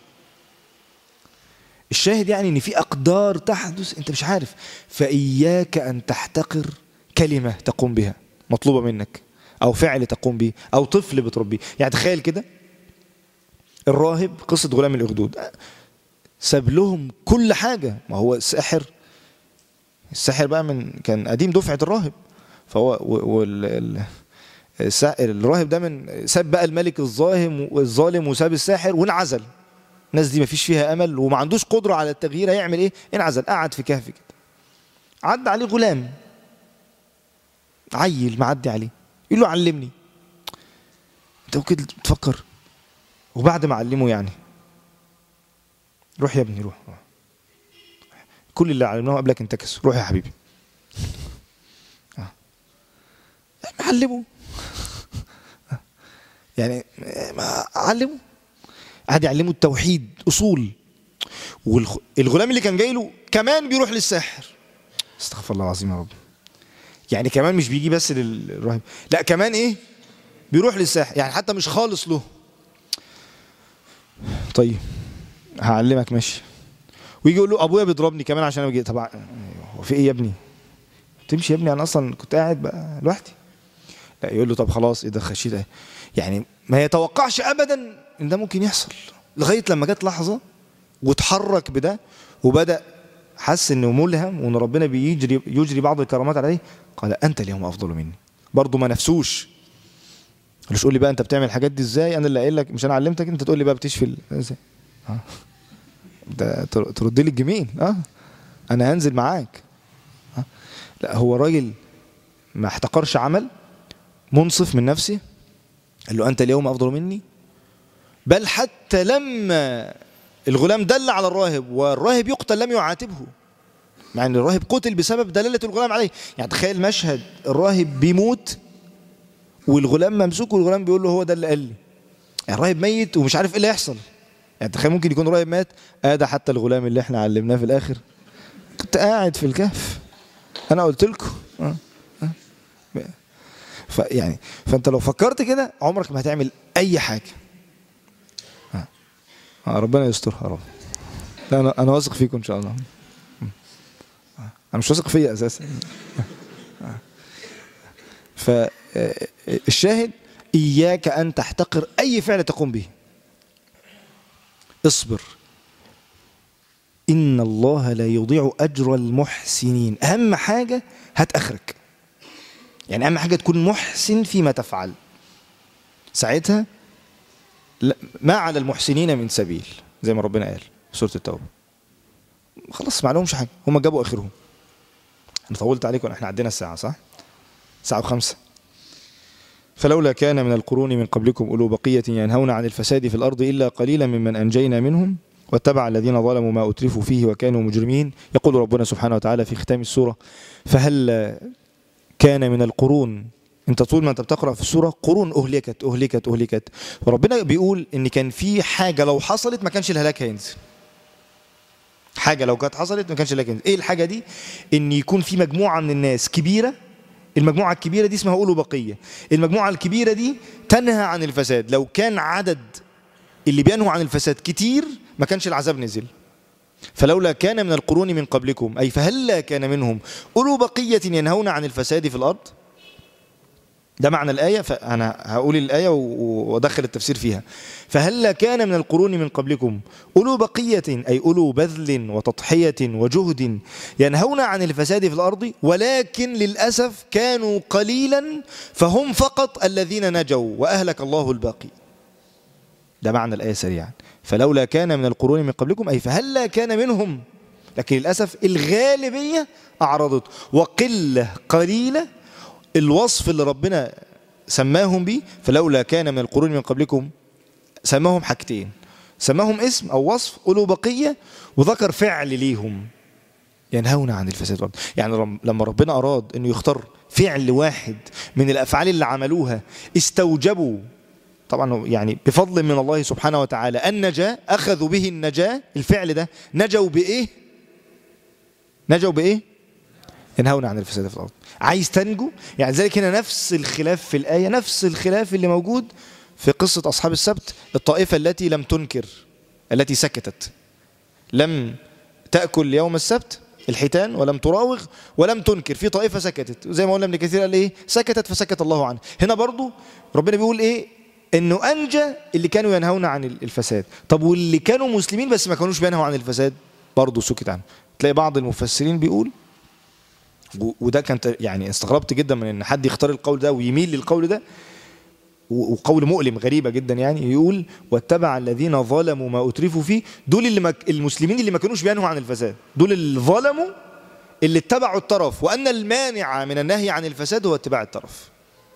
الشاهد يعني ان في اقدار تحدث انت مش عارف فاياك ان تحتقر كلمه تقوم بها مطلوبه منك او فعل تقوم به او طفل بتربيه يعني تخيل كده الراهب قصه غلام الاخدود ساب لهم كل حاجه ما هو الساحر الساحر بقى من كان قديم دفعه الراهب فهو و- وال ال- السا- الراهب ده من ساب بقى الملك الظالم والظالم وساب الساحر وانعزل الناس دي مفيش فيها امل وما عندوش قدره على التغيير هيعمل ايه انعزل قعد في كهف كده عدى عليه غلام عيل معدي عليه يقول له علمني انت ممكن تفكر وبعد ما علمه يعني روح يا ابني روح, روح. كل اللي علمناه قبلك انتكس روح يا حبيبي آه. علمه يعني ما علمه قعد يعلمه التوحيد اصول والغلام اللي كان جاي له كمان بيروح للساحر استغفر الله العظيم يا رب يعني كمان مش بيجي بس للراهب لا كمان ايه بيروح للساحر يعني حتى مش خالص له طيب هعلمك ماشي ويجي يقول له ابويا بيضربني كمان عشان انا بجي طبعا هو في ايه يا ابني تمشي يا ابني انا اصلا كنت قاعد بقى لوحدي لا يقول له طب خلاص ايه ده خشيت ايه يعني ما يتوقعش ابدا ان ده ممكن يحصل لغايه لما جت لحظه واتحرك بده وبدا حس انه ملهم وان ربنا بيجري يجري بعض الكرامات عليه قال انت اليوم افضل مني برضه ما نفسوش مش تقول لي بقى انت بتعمل الحاجات دي ازاي انا اللي قايل لك مش انا علمتك انت تقول لي بقى بتشفي ال- ازاي اه ده تر- ترد لي الجميل اه انا هنزل معاك اه لا هو راجل ما احتقرش عمل منصف من نفسه قال له انت اليوم افضل مني بل حتى لما الغلام دل على الراهب والراهب يقتل لم يعاتبه مع ان الراهب قتل بسبب دلاله الغلام عليه يعني تخيل مشهد الراهب بيموت والغلام ممسوك والغلام بيقول له هو ده اللي قال لي يعني الراهب ميت ومش عارف ايه اللي هيحصل يعني تخيل ممكن يكون الراهب مات اه ده حتى الغلام اللي احنا علمناه في الاخر كنت قاعد في الكهف انا قلت لكم اه اه فيعني فانت لو فكرت كده عمرك ما هتعمل اي حاجه اه آه، ربنا يسترها يا رب لا انا انا واثق فيكم ان شاء الله آه، انا مش واثق فيا اساسا فالشاهد اياك ان تحتقر اي فعل تقوم به اصبر ان الله لا يضيع اجر المحسنين اهم حاجه هات اخرك يعني اهم حاجه تكون محسن فيما تفعل ساعتها لا- ما على المحسنين من سبيل زي ما ربنا قال في سوره التوبه خلاص ما عليهمش حاجه هم جابوا اخرهم انا طولت عليكم احنا عدينا الساعه صح ساعه وخمسة فلولا كان من القرون من قبلكم أولو بقية ينهون عن الفساد في الأرض إلا قليلا ممن أنجينا منهم واتبع الذين ظلموا ما أترفوا فيه وكانوا مجرمين يقول ربنا سبحانه وتعالى في ختام السورة فهل كان من القرون انت طول ما انت بتقرا في السوره قرون اهلكت اهلكت اهلكت وربنا بيقول ان كان في حاجه لو حصلت ما كانش الهلاك هينزل حاجه لو كانت حصلت ما كانش الهلاك هينزل ايه الحاجه دي ان يكون في مجموعه من الناس كبيره المجموعه الكبيره دي اسمها اولو بقيه المجموعه الكبيره دي تنهى عن الفساد لو كان عدد اللي بينهوا عن الفساد كتير ما كانش العذاب نزل فلولا كان من القرون من قبلكم أي فهلا كان منهم أولو بقية ينهون عن الفساد في الأرض ده معنى الآية فأنا هقول الآية وأدخل التفسير فيها فهلا كان من القرون من قبلكم أولو بقية أي أولو بذل وتضحية وجهد ينهون عن الفساد في الأرض ولكن للأسف كانوا قليلا فهم فقط الذين نجوا وأهلك الله الباقي ده معنى الآية سريعا فلولا كان من القرون من قبلكم أي فهلا كان منهم لكن للأسف الغالبية أعرضت وقلة قليلة الوصف اللي ربنا سماهم به فلولا كان من القرون من قبلكم سماهم حاجتين سماهم اسم أو وصف أولو بقية وذكر فعل ليهم ينهون عن الفساد والأرض يعني لما ربنا أراد أنه يختار فعل واحد من الأفعال اللي عملوها استوجبوا طبعا يعني بفضل من الله سبحانه وتعالى النجاة أخذوا به النجاة الفعل ده نجوا بإيه نجوا بإيه ينهون عن الفساد في الأرض عايز تنجو يعني ذلك هنا نفس الخلاف في الآية نفس الخلاف اللي موجود في قصة أصحاب السبت الطائفة التي لم تنكر التي سكتت لم تأكل يوم السبت الحيتان ولم تراوغ ولم تنكر في طائفة سكتت زي ما قلنا ابن كثير قال ايه سكتت فسكت الله عنه هنا برضو ربنا بيقول ايه انه انجى اللي كانوا ينهون عن الفساد طب واللي كانوا مسلمين بس ما كانوش بينهوا عن الفساد برضه سكت عنه تلاقي بعض المفسرين بيقول وده كانت يعني استغربت جدا من ان حد يختار القول ده ويميل للقول ده وقول مؤلم غريبه جدا يعني يقول واتبع الذين ظلموا ما اترفوا فيه دول اللي مك المسلمين اللي ما كانوش بينهوا عن الفساد دول اللي ظلموا اللي اتبعوا الطرف وان المانع من النهي عن الفساد هو اتباع الطرف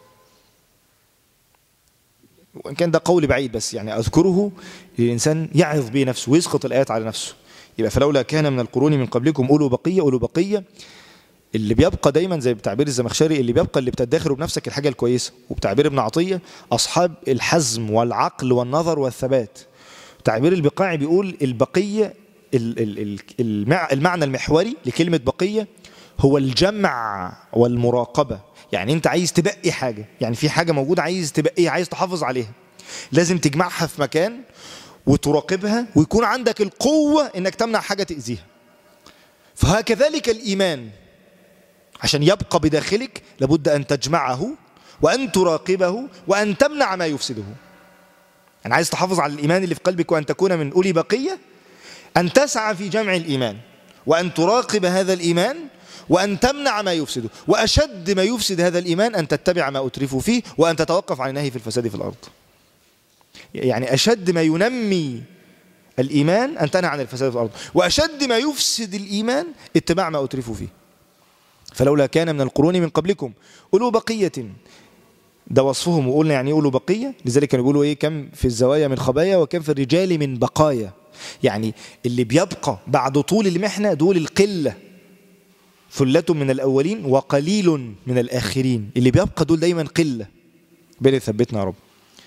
وان كان ده قول بعيد بس يعني اذكره الانسان يعظ به نفسه ويسقط الايات على نفسه يبقى فلولا كان من القرون من قبلكم اولو بقيه اولو بقيه اللي بيبقى دايما زي بتعبير الزمخشري اللي بيبقى اللي بتدخره بنفسك الحاجه الكويسه وبتعبير ابن عطيه اصحاب الحزم والعقل والنظر والثبات تعبير البقاعي بيقول البقيه المعنى المحوري لكلمه بقيه هو الجمع والمراقبه يعني انت عايز تبقي حاجه يعني في حاجه موجوده عايز تبقيها عايز تحافظ عليها لازم تجمعها في مكان وتراقبها ويكون عندك القوه انك تمنع حاجه تاذيها فهكذلك الايمان عشان يبقى بداخلك لابد ان تجمعه وان تراقبه وان تمنع ما يفسده يعني عايز تحافظ على الايمان اللي في قلبك وان تكون من اولي بقيه ان تسعى في جمع الايمان وان تراقب هذا الايمان وأن تمنع ما يفسده وأشد ما يفسد هذا الإيمان أن تتبع ما أترفوا فيه وأن تتوقف عن النهي في الفساد في الأرض يعني أشد ما ينمي الإيمان أن تنهى عن الفساد في الأرض وأشد ما يفسد الإيمان اتباع ما أترفوا فيه فلولا كان من القرون من قبلكم أولو بقية ده وصفهم وقلنا يعني أولو بقية لذلك كانوا بيقولوا إيه كم في الزوايا من خبايا وكم في الرجال من بقايا يعني اللي بيبقى بعد طول المحنة دول القلة ثلة من الأولين وقليل من الآخرين اللي بيبقى دول دايما قلة بل ثبتنا يا رب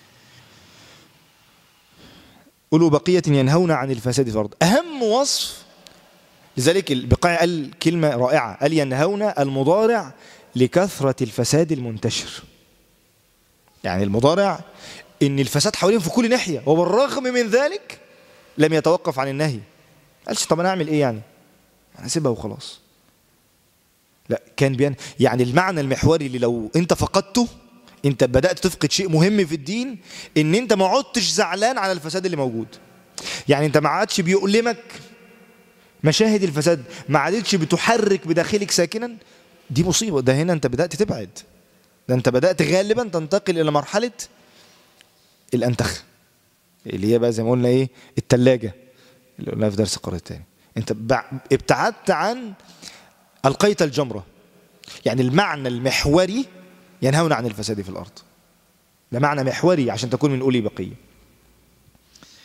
أولو بقية ينهون عن الفساد في الأرض أهم وصف لذلك البقاع قال كلمة رائعة قال ينهون المضارع لكثرة الفساد المنتشر يعني المضارع ان الفساد حواليهم في كل ناحية وبالرغم من ذلك لم يتوقف عن النهي قالش طب انا اعمل ايه يعني انا سيبها وخلاص لا كان بيان يعني المعنى المحوري اللي لو انت فقدته انت بدات تفقد شيء مهم في الدين ان انت ما عدتش زعلان على الفساد اللي موجود يعني انت ما عادش بيؤلمك مشاهد الفساد ما عادتش بتحرك بداخلك ساكنا دي مصيبه ده هنا انت بدات تبعد ده انت بدات غالبا تنتقل الى مرحله الانتخ اللي هي بقى زي ما قلنا ايه الثلاجه اللي قلناها في درس القرار الثاني انت ابتعدت عن ألقيت الجمرة يعني المعنى المحوري ينهون عن الفساد في الأرض ده معنى محوري عشان تكون من أولي بقية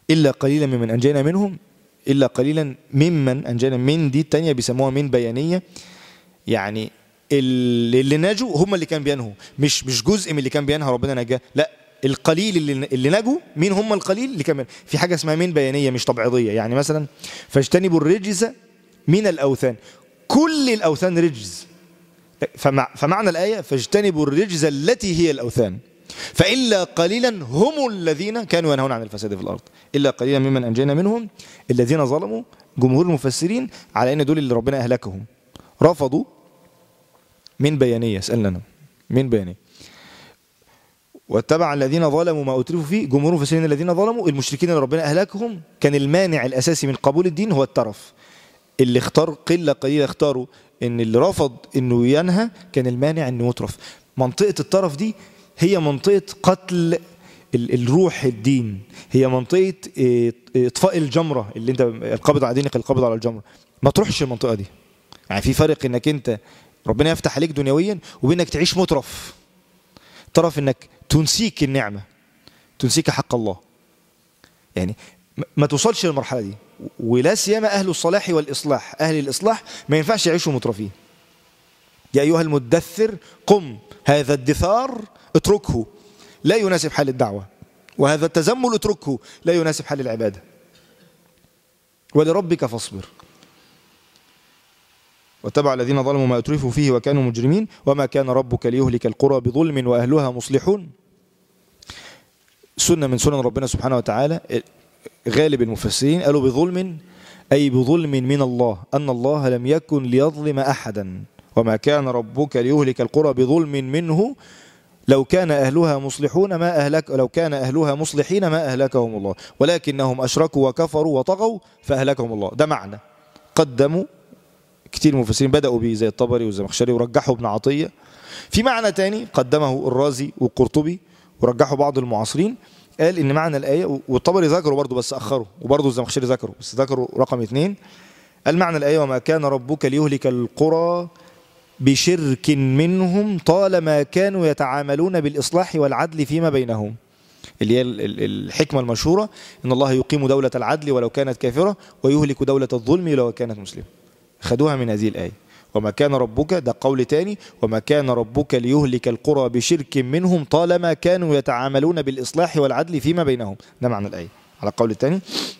الا قليلا ممن انجينا منهم الا قليلا ممن انجينا من دي التانية بيسموها من بيانيه يعني اللي اللي نجوا هم اللي كان بينهوا مش مش جزء من اللي كان بينهى ربنا نجاه لا القليل اللي اللي نجوا مين هم القليل اللي كان بينهى؟ في حاجه اسمها من بيانيه مش تبعيضيه يعني مثلا فاجتنبوا الرجز من الاوثان كل الاوثان رجز فمع فمعنى الايه فاجتنبوا الرجز التي هي الاوثان فإلا قليلا هم الذين كانوا ينهون عن الفساد في الأرض إلا قليلا ممن أنجينا منهم الذين ظلموا جمهور المفسرين على أن دول اللي ربنا أهلكهم رفضوا من بيانية اسألنا أنا من بيانية واتبع الذين ظلموا ما أترفوا فيه جمهور المفسرين الذين ظلموا المشركين اللي ربنا أهلكهم كان المانع الأساسي من قبول الدين هو الترف اللي اختار قلة قليلة اختاروا ان اللي رفض انه ينهى كان المانع انه يترف منطقة الطرف دي هي منطقة قتل ال- الروح الدين هي منطقة اه، اطفاء الجمرة اللي انت القبض على دينك القبض على الجمرة ما تروحش المنطقة دي يعني في فرق انك انت ربنا يفتح عليك دنيويا وبينك تعيش مترف طرف انك تنسيك النعمة تنسيك حق الله يعني م- ما توصلش للمرحلة دي ولا سيما أهل الصلاح والإصلاح أهل الإصلاح ما ينفعش يعيشوا مترفين يا أيها المدثر قم هذا الدثار اتركه لا يناسب حال الدعوة وهذا التزمل اتركه لا يناسب حال العبادة ولربك فاصبر واتبع الذين ظلموا ما أترفوا فيه وكانوا مجرمين وما كان ربك ليهلك القرى بظلم وأهلها مصلحون سنة من سنن ربنا سبحانه وتعالى غالب المفسرين قالوا بظلم أي بظلم من الله أن الله لم يكن ليظلم أحدا وما كان ربك ليهلك القرى بظلم منه لو كان أهلها مصلحون ما أهلك لو كان أهلها مصلحين ما أهلكهم الله ولكنهم أشركوا وكفروا وطغوا فأهلكهم الله ده معنى قدموا كتير المفسرين بدأوا به زي الطبري والزمخشري ورجحوا ابن عطية في معنى تاني قدمه الرازي والقرطبي ورجحوا بعض المعاصرين قال ان معنى الايه والطبري ذكره برضه بس اخره وبرضه الزمخشري ذكره بس ذكروا رقم اثنين قال معنى الايه وما كان ربك ليهلك القرى بشرك منهم طالما كانوا يتعاملون بالاصلاح والعدل فيما بينهم اللي هي ال- ال- الحكمه المشهوره ان الله يقيم دوله العدل ولو كانت كافره ويهلك دوله الظلم لو كانت مسلمه خدوها من هذه الايه وما كان ربك ده قول تاني وما كان ربك ليهلك القرى بشرك منهم طالما كانوا يتعاملون بالإصلاح والعدل فيما بينهم ده معنى الآية على القول الثاني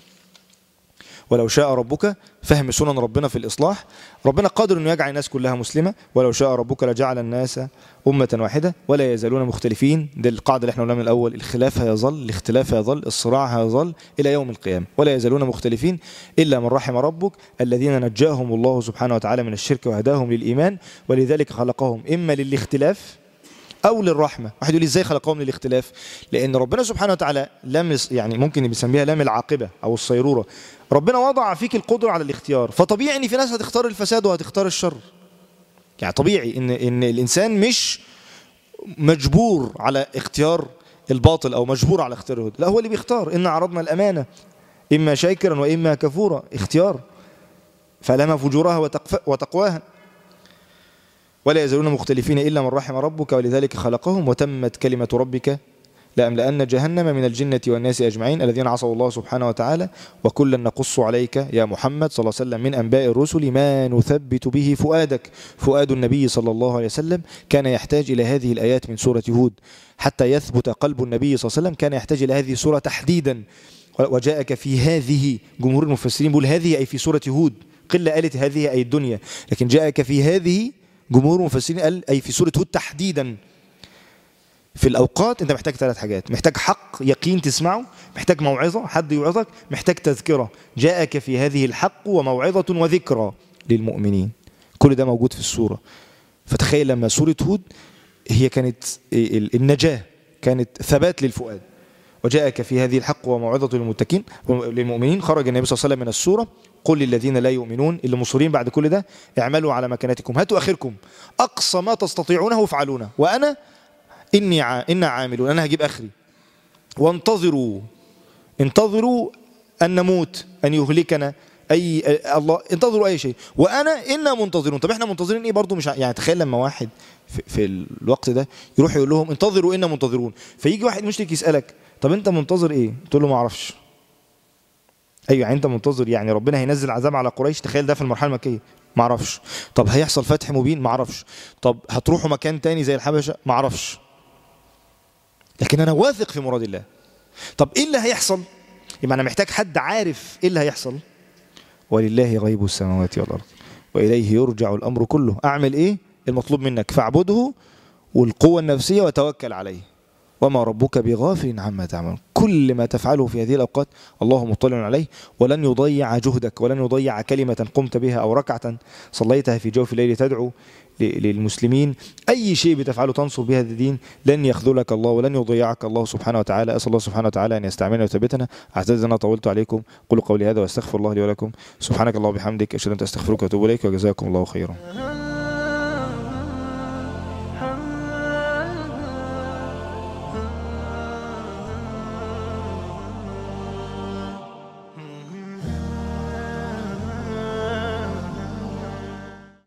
ولو شاء ربك فهم سنن ربنا في الإصلاح ربنا قادر أنه يجعل الناس كلها مسلمة ولو شاء ربك لجعل الناس أمة واحدة ولا يزالون مختلفين ده القاعدة اللي احنا قلناها من الأول الخلاف هيظل الاختلاف هيظل الصراع هيظل إلى يوم القيامة ولا يزالون مختلفين إلا من رحم ربك الذين نجاهم الله سبحانه وتعالى من الشرك وهداهم للإيمان ولذلك خلقهم إما للاختلاف او للرحمه واحد يقول لي ازاي خلقهم للاختلاف لان ربنا سبحانه وتعالى لم يس- يعني ممكن بيسميها لام العاقبه او الصيروره ربنا وضع فيك القدره على الاختيار فطبيعي ان في ناس هتختار الفساد وهتختار الشر يعني طبيعي ان ان الانسان مش مجبور على اختيار الباطل او مجبور على اختيار الهدى لا هو اللي بيختار ان عرضنا الامانه اما شاكرا واما كفورا اختيار فلما فجورها وتقف- وتقواها ولا يزالون مختلفين إلا من رحم ربك ولذلك خلقهم وتمت كلمة ربك لأملأن جهنم من الجنة والناس أجمعين الذين عصوا الله سبحانه وتعالى وكلا نقص عليك يا محمد صلى الله عليه وسلم من أنباء الرسل ما نثبت به فؤادك فؤاد النبي صلى الله عليه وسلم كان يحتاج إلى هذه الآيات من سورة هود حتى يثبت قلب النبي صلى الله عليه وسلم كان يحتاج إلى هذه السورة تحديدا وجاءك في هذه جمهور المفسرين بيقول هذه أي في سورة هود قلة قالت هذه أي الدنيا لكن جاءك في هذه جمهور المفسرين قال أي في سورة هود تحديدا في الأوقات أنت محتاج ثلاث حاجات محتاج حق يقين تسمعه محتاج موعظة حد يوعظك محتاج تذكرة جاءك في هذه الحق وموعظة وذكرى للمؤمنين كل ده موجود في السورة فتخيل لما سورة هود هي كانت النجاة كانت ثبات للفؤاد وجاءك في هذه الحق وموعظة للمتقين للمؤمنين خرج النبي صلى الله عليه وسلم من السورة قل للذين لا يؤمنون اللي مصرين بعد كل ده اعملوا على مكانتكم هاتوا اخركم اقصى ما تستطيعونه افعلونه وانا اني ع... انا عاملون انا هجيب اخري وانتظروا انتظروا ان نموت ان يهلكنا اي الله انتظروا اي شيء وانا انا منتظرون طب احنا منتظرين ايه برضو مش ع... يعني تخيل لما واحد في, في الوقت ده يروح يقول لهم انتظروا انا منتظرون فيجي واحد مشرك يسالك طب انت منتظر ايه تقول له ما اعرفش ايوه يعني انت منتظر يعني ربنا هينزل عذاب على قريش تخيل ده في المرحله المكيه ما اعرفش طب هيحصل فتح مبين ما اعرفش طب هتروحوا مكان تاني زي الحبشه ما اعرفش لكن انا واثق في مراد الله طب ايه اللي هيحصل يبقى انا محتاج حد عارف ايه اللي هيحصل ولله غيب السماوات والارض واليه يرجع الامر كله اعمل ايه المطلوب منك فاعبده والقوه النفسيه وتوكل عليه وما ربك بغافل عما تعمل كل ما تفعله في هذه الأوقات الله مطلع عليه ولن يضيع جهدك ولن يضيع كلمة قمت بها أو ركعة صليتها في جوف الليل تدعو للمسلمين أي شيء بتفعله تنصر بهذا الدين لن يخذلك الله ولن يضيعك الله سبحانه وتعالى أسأل الله سبحانه وتعالى أن يستعملنا ويثبتنا أعتذر أن طولت عليكم قولوا قولي هذا واستغفر الله لي ولكم سبحانك الله وبحمدك أشهد أن أستغفرك وأتوب إليك وجزاكم الله خيرا